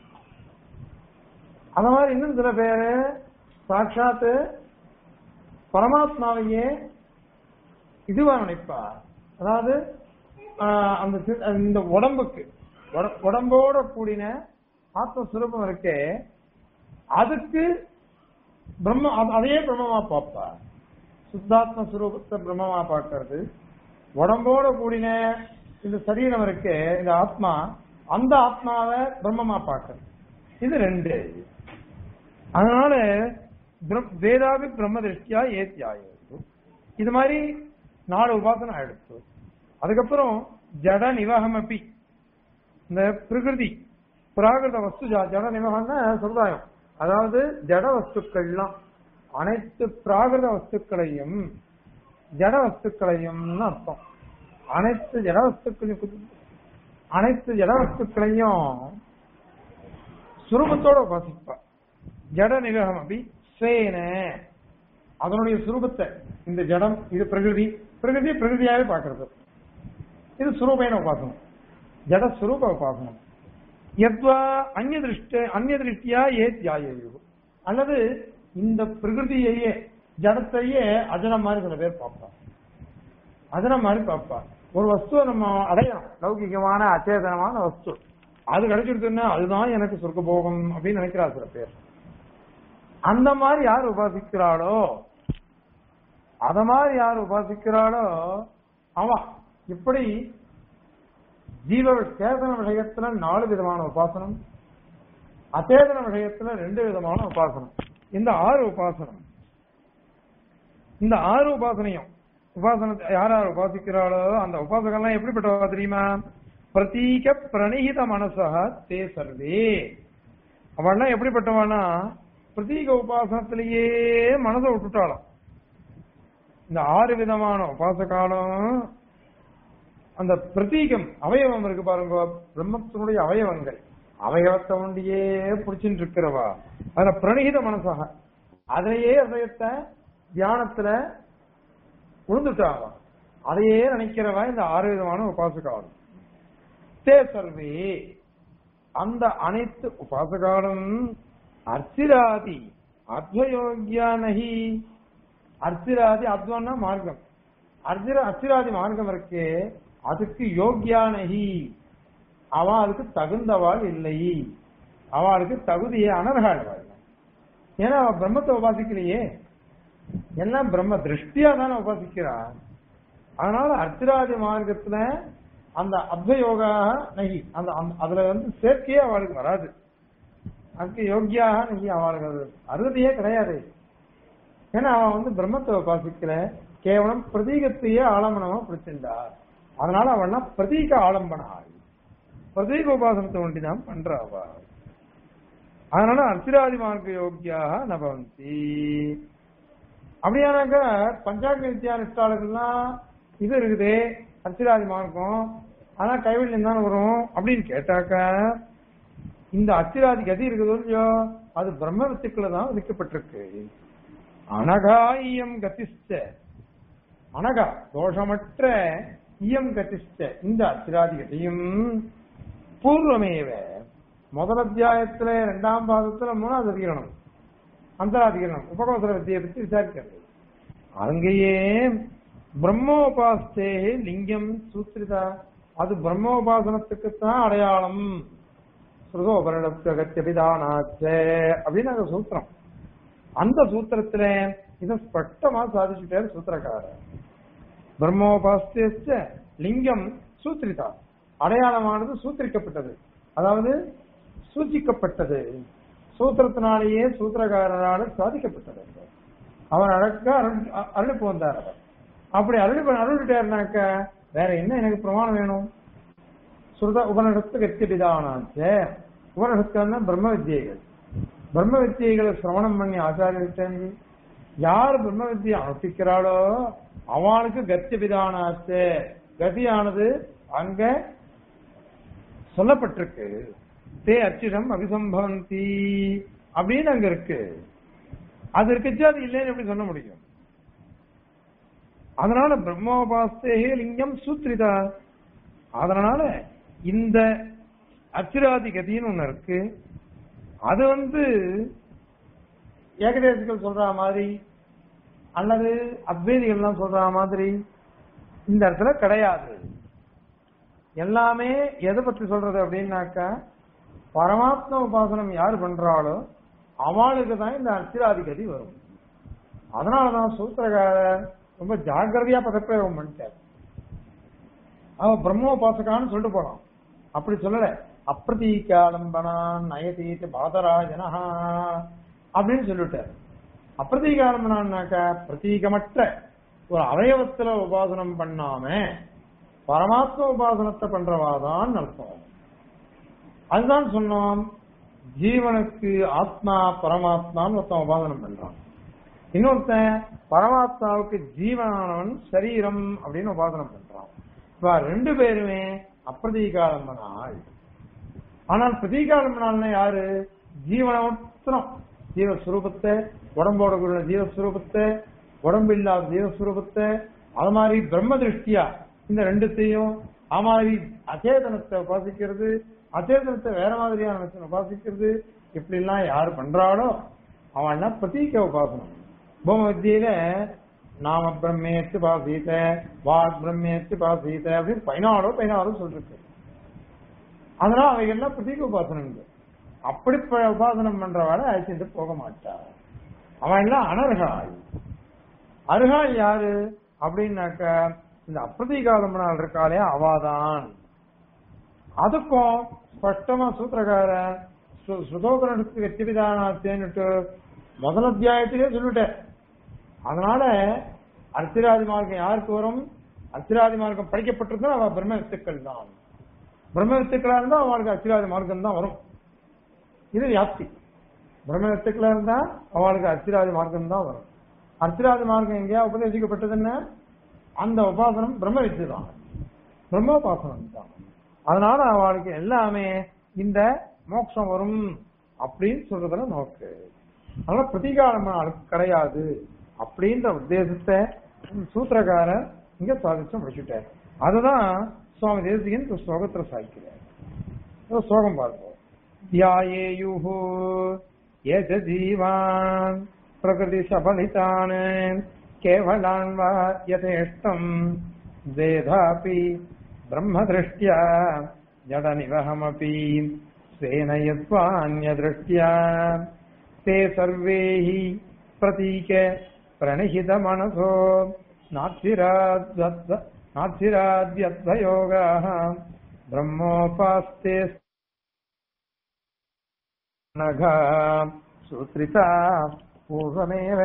அந்த மாதிரி இன்னும் சில பேரு சாட்சாத்து பரமாத்மாவையே இதுவா நினைப்பா அதாவது ஆஹ், அந்த சி- இந்த உடம்புக்கு உட- உடம்போட கூடின ஆத்மஸ்வரூபம் இருக்கே அதுக்கு பிரம்ம அது- அதையே பிரம்மமா பார்ப்பா சுத்தாத்ம சுரூபத்தை பிரம்மமா பார்க்கறது உடம்போட கூடின இந்த சரீரம் இருக்கே இந்த ஆத்மா அந்த ஆத்மாவை பிரம்மமா பார்க்கறது இது ரெண்டு அதனால பிரம்- வேதாபி பிரம்ம திருஷ்டியா ஏத்தியாயிரு இது மாதிரி நாலு உபாசனை ஆயிடுச்சு அதுக்கப்புறம் ஜட நிவகமபி இந்த பிரகிருதி பிராகிருத வஸ்து ஜா- ஜட நிவகம்னா சமுதாயம் அதாவது ஜட வஸ்துக்கள்லாம் அனைத்து பிராகிருத வஸ்துக்களையும் ஜட வஸ்துக்களையும் அர்த்தம் அனைத்து ஜட வஸ்துக்களையும் அனைத்து ஜட வஸ்துக்களையும் சுரூபத்தோட உபாசிப்பா ஜட நிவகம் அப்படி ஸ்வேன அதனுடைய சுரூபத்தை இந்த ஜடம் இது பிரகிருதி பிரகிருதி பிரகிருதியாவே பார்க்கறது இது சுரூபேன உபாசனம் ஜட சுரூப உபாசனம் எத்வா அந்நிய திருஷ்ட அந்நிய திருஷ்டியா ஏ தியாயு அல்லது இந்த பிரகிருதியையே ஜடத்தையே அஜனம் மாதிரி சில பேர் பார்ப்பா அஜனம் மாதிரி பார்ப்பா ஒரு வஸ்துவை நம்ம அடையணும் லௌகிகமான அச்சேதனமான வஸ்து அது கிடைச்சிருக்குன்னா அதுதான் எனக்கு சொர்க்க போகம் அப்படின்னு நினைக்கிறா சில பேர் அந்த மாதிரி யார் உபாசிக்கிறாளோ அத மாதிரி யார் உபாசிக்கிறாளோ அவன் இப்படி ஜீவ சேதன விஷயத்துல நாலு விதமான உபாசனம் அச்சேதன விஷயத்துல ரெண்டு விதமான உபாசனம் இந்த ஆறு உபாசனம் இந்த ஆறு உபாசனையும் உபாசனத்தை யார் யார் உபாசிக்கிறாளோ அந்த உபாசகம்லாம் எப்படிப்பட்டவா தெரியுமா பிரதீக பிரணிகித மனசா தே சர்வே அவள்லாம் எப்படிப்பட்டவானா பிரதீக உபாசனத்திலேயே மனதை விட்டுட்டாளாம் இந்த ஆறு விதமான உபாசகாலம் அந்த பிரதீகம் அவயவம் இருக்கு பாருங்க பிரம்மத்தினுடைய அவயவங்கள் அவயவத்தை ஒண்டியே பிடிச்சிட்டு இருக்கிறவா அதுல பிரணிகித மனசாக அதிலேயே அதயத்தை தியானத்துல விழுந்துட்டாவா அதையே நினைக்கிறவா இந்த ஆறு விதமான உபாசகாலம் தே சர்வே அந்த அனைத்து உபாசகாலும் அர்ச்சிராதி அத்வயோகியா நகி அர்ச்சிராதி அத்வன்னா மார்க்கம் அர்ஜிர அர்ச்சிராதி மார்க்கம் இருக்கு அதுக்கு யோகியா நகி அவன் அதுக்கு தகுந்தவாள் இல்லை அவளுக்கு தகுதியே அனர்காழ்வாள் ஏன்னா அவ பிரம்மத்தை உபாசிக்கலையே எல்லாம் பிரம்ம திருஷ்டியா தானே உபாசிக்கிறா அதனால அர்ச்சிராதி மார்க்கத்துல அந்த அத்வயோகா நகி அந்த அந்த- அதுல வந்து சேர்க்கையே அவளுக்கு வராது அதுக்கு யோகியாக நகி அவளுக்கு அது அருகதையே கிடையாது ஏன்னா அவன் வந்து பிரம்மத்தை உபாசிக்கல கேவலம் பிரதீகத்தையே ஆலம்பனமா பிடிச்சிருந்தா அதனால அவள்னா பிரதீக ஆலம்பனாள் பிரதீக உபாசனத்தை ஒண்டிதான் பண்றா அவ அதனால அர்ச்சிராதி மார்க்க யோகியாக நபவந்தி அப்படியானாக்க பஞ்சாங்க வித்தியானிஷ்டாளர்கள்லாம் இது இருக்குது அர்ச்சிராதி மார்க்கம் ஆனா கைவல்யம் தானே வரும் அப்படின்னு கேட்டாக்க இந்த அச்சிராதி கதி இருக்குதோ இல்லையோ அது பிரம்ம வித்துக்களை தான் விதிக்கப்பட்டிருக்கு அனகா இயம் கதிஷ்ட அனகா தோஷமற்ற இயம் கதிஷ்ட இந்த அச்சிராதி கதியும் பூர்வமேவ முதல் அத்தியாயத்துல இரண்டாம் பாகத்துல மூணாவது அதிகரணம் அந்தராதிகரணம் உபகோசர வித்தியை பற்றி விசாரிக்கிறது அங்கேயே பிரம்மோபாஸ்தே லிங்கம் சூத்திரிதா அது பிரம்மோபாசனத்துக்குத்தான் அடையாளம் சுருகோபரணத்தியபிதானாச்ச அப்படின்னு அங்க சூத்திரம் அந்த சூத்திரத்துல இதை ஸ்பஷ்டமா சாதிச்சுட்டாரு சூத்திரக்காரர் பிரம்மோபாஸ்திய லிங்கம் சூத்திரிதா அடையாளமானது சூத்திரிக்கப்பட்டது அதாவது சூச்சிக்கப்பட்டது சூத்திரத்தினாலேயே சூத்திரக்காரரால் சாதிக்கப்பட்டது அவர் அழகா அருள் அருளுப்பு வந்தார் அவர் அப்படி அருள் அருள்கிட்டாருனாக்க வேற என்ன எனக்கு பிரமாணம் வேணும் சுருத உபனிடத்து கத்திபிதானாச்ச உபனிடத்துனா பிரம்ம வித்தியைகள் பிரம்ம வித்தியைகளை சிரவணம் பண்ணி ஆச்சாரியர்கிட்ட யார் பிரம்ம வித்தியை அனுஷ்டிக்கிறாளோ அவனுக்கு கத்திய விதானாச்சு கதியானது அங்க சொல்லப்பட்டிருக்கு தே அச்சிடம் அபிசம்பவந்தி அப்படின்னு அங்க இருக்கு அது இருக்குச்சு அது இல்லைன்னு எப்படி சொல்ல முடியும் அதனால பிரம்மோபாஸ்தேகே லிங்கம் சூத்ரிதா அதனால இந்த அச்சிராதி கதின்னு ஒண்ணு இருக்கு அது வந்து ஏகதேசிகள் சொல்ற மாதிரி அல்லது அத்வைதிகள்லாம் சொல்ற மாதிரி இந்த இடத்துல கிடையாது எல்லாமே எதை பற்றி சொல்றது அப்படின்னாக்கா பரமாத்ம உபாசனம் யார் பண்றாளோ அவளுக்கு தான் இந்த அர்ச்சிராதிகதி வரும் அதனாலதான் சூத்திரகாரர் ரொம்ப ஜாக்கிரதையா பதப்பிரயோகம் பண்ணிட்டார் அவன் பிரம்மோபாசகான்னு சொல்லிட்டு போறான் அப்படி சொல்லல அப்பிரதீகாலம்பனான் நயதீட்டு பாதராஜனா அப்படின்னு சொல்லிட்டார் அப்பிரதீகாலம்பனான்னாக்கா பிரதீகமற்ற ஒரு அவயவத்துல உபாசனம் பண்ணாம பரமாத்ம உபாசனத்தை பண்றவாதான் அர்த்தம் அதுதான் சொன்னோம் ஜீவனுக்கு ஆத்மா பரமாத்மான்னு ஒருத்தன் உபாசனம் பண்றான் இன்னொருத்தன் பரமாத்மாவுக்கு ஜீவனானவன் சரீரம் அப்படின்னு உபாசனம் பண்றான் இப்ப ரெண்டு பேருமே அப்பிரதீகாலம்பனாள் ஆனால் பிரதீகாலம்பனால்னா யாரு ஜீவனம் ஜீவஸ்வரூபத்தை உடம்போட கூட ஜீவஸ்வரூபத்தை உடம்பு இல்லாத ஜீவஸ்வரூபத்தை அது மாதிரி பிரம்ம திருஷ்டியா இந்த ரெண்டுத்தையும் அது மாதிரி அச்சேதனத்தை உபாசிக்கிறது அச்சேதனத்தை வேற மாதிரியான மனுஷன் உபாசிக்கிறது இப்படி எல்லாம் யாரு பண்றாளோ அவன் பிரதீக உபாசனம் பூம வித்தியில நாம பிரம்மேத்து பாசீத வாக் பிரம்மேத்து பாசீத அப்படின்னு பதினாலோ பதினாலோ சொல்லிருக்கு அதனால அவைகள்லாம் பிரதீக உபாசனங்கள் அப்படி ப- உபாசனம் பண்றவாட அழைச்சிட்டு போக மாட்டா அவன் எல்லாம் அனர்காள் அருகாள் யாரு அப்படின்னாக்க இந்த அப்பிரதிகாலம்பனால் இருக்காளே அவாதான் அதுக்கும் ஸ்பஷ்டமா சூத்திரக்காரன் சு- சுதோகரனுக்கு வெற்றி விதானத்தேன்னுட்டு முதல் அத்தியாயத்திலே சொல்லிட்டேன் அதனால அர்த்திராதி மார்க்கம் யாருக்கு வரும் அர்த்திராதி மார்க்கம் படிக்கப்பட்டிருந்தா அவ பிரம்ம வித்துக்கள் தான் பிரம்ம வித்துக்களா இருந்தா அவளுக்கு அர்த்திராதி மார்க்கம் தான் வரும் இது வியாப்தி பிரம்ம வித்துக்களா இருந்தா அவளுக்கு அர்த்திராதி மார்க்கம் தான் வரும் அர்த்திராதி மார்க்கம் எங்கேயா உபதேசிக்கப்பட்டது என்ன அந்த உபாசனம் பிரம்ம வித்து தான் பிரம்மோபாசனம் தான் அதனால அவளுக்கு எல்லாமே இந்த மோட்சம் வரும் அப்படின்னு சொல்றதுல நோக்கு அதனால பிரதிகாரம் அவளுக்கு கிடையாது அப்படின்ற உத்தேசத்தை சூத்திரக்காரர் இங்க சாதிச்சு முடிச்சுட்டார் அதுதான் சுவாமி தேசிகன் இந்த ஸ்லோகத்துல சாதிக்கிறார் ஒரு ஸ்லோகம் பார்ப்போம் தியாயேயுஹு ஏஜ ஜீவான் பிரகிருதி சபலிதான் கேவலான் வா யதேஷ்டம் வேதாபி பிரம்மதிருஷ்டியா ஜடநிவகமபி ஸ்வேன யத்வான்யதிருஷ்டியா ते सर्वे हि प्रतीक प्रणिहित मनसो नाथिराद्यद्वयोगाः ब्रह्मोपास्ते नघा सूत्रिता पूर्वमेव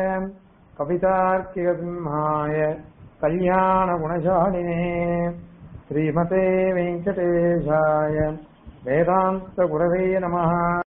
कवितार्किकसिंहाय कल्याणगुणशालिने श्रीमते वेङ्कटेशाय वेदान्तगुरवे नमः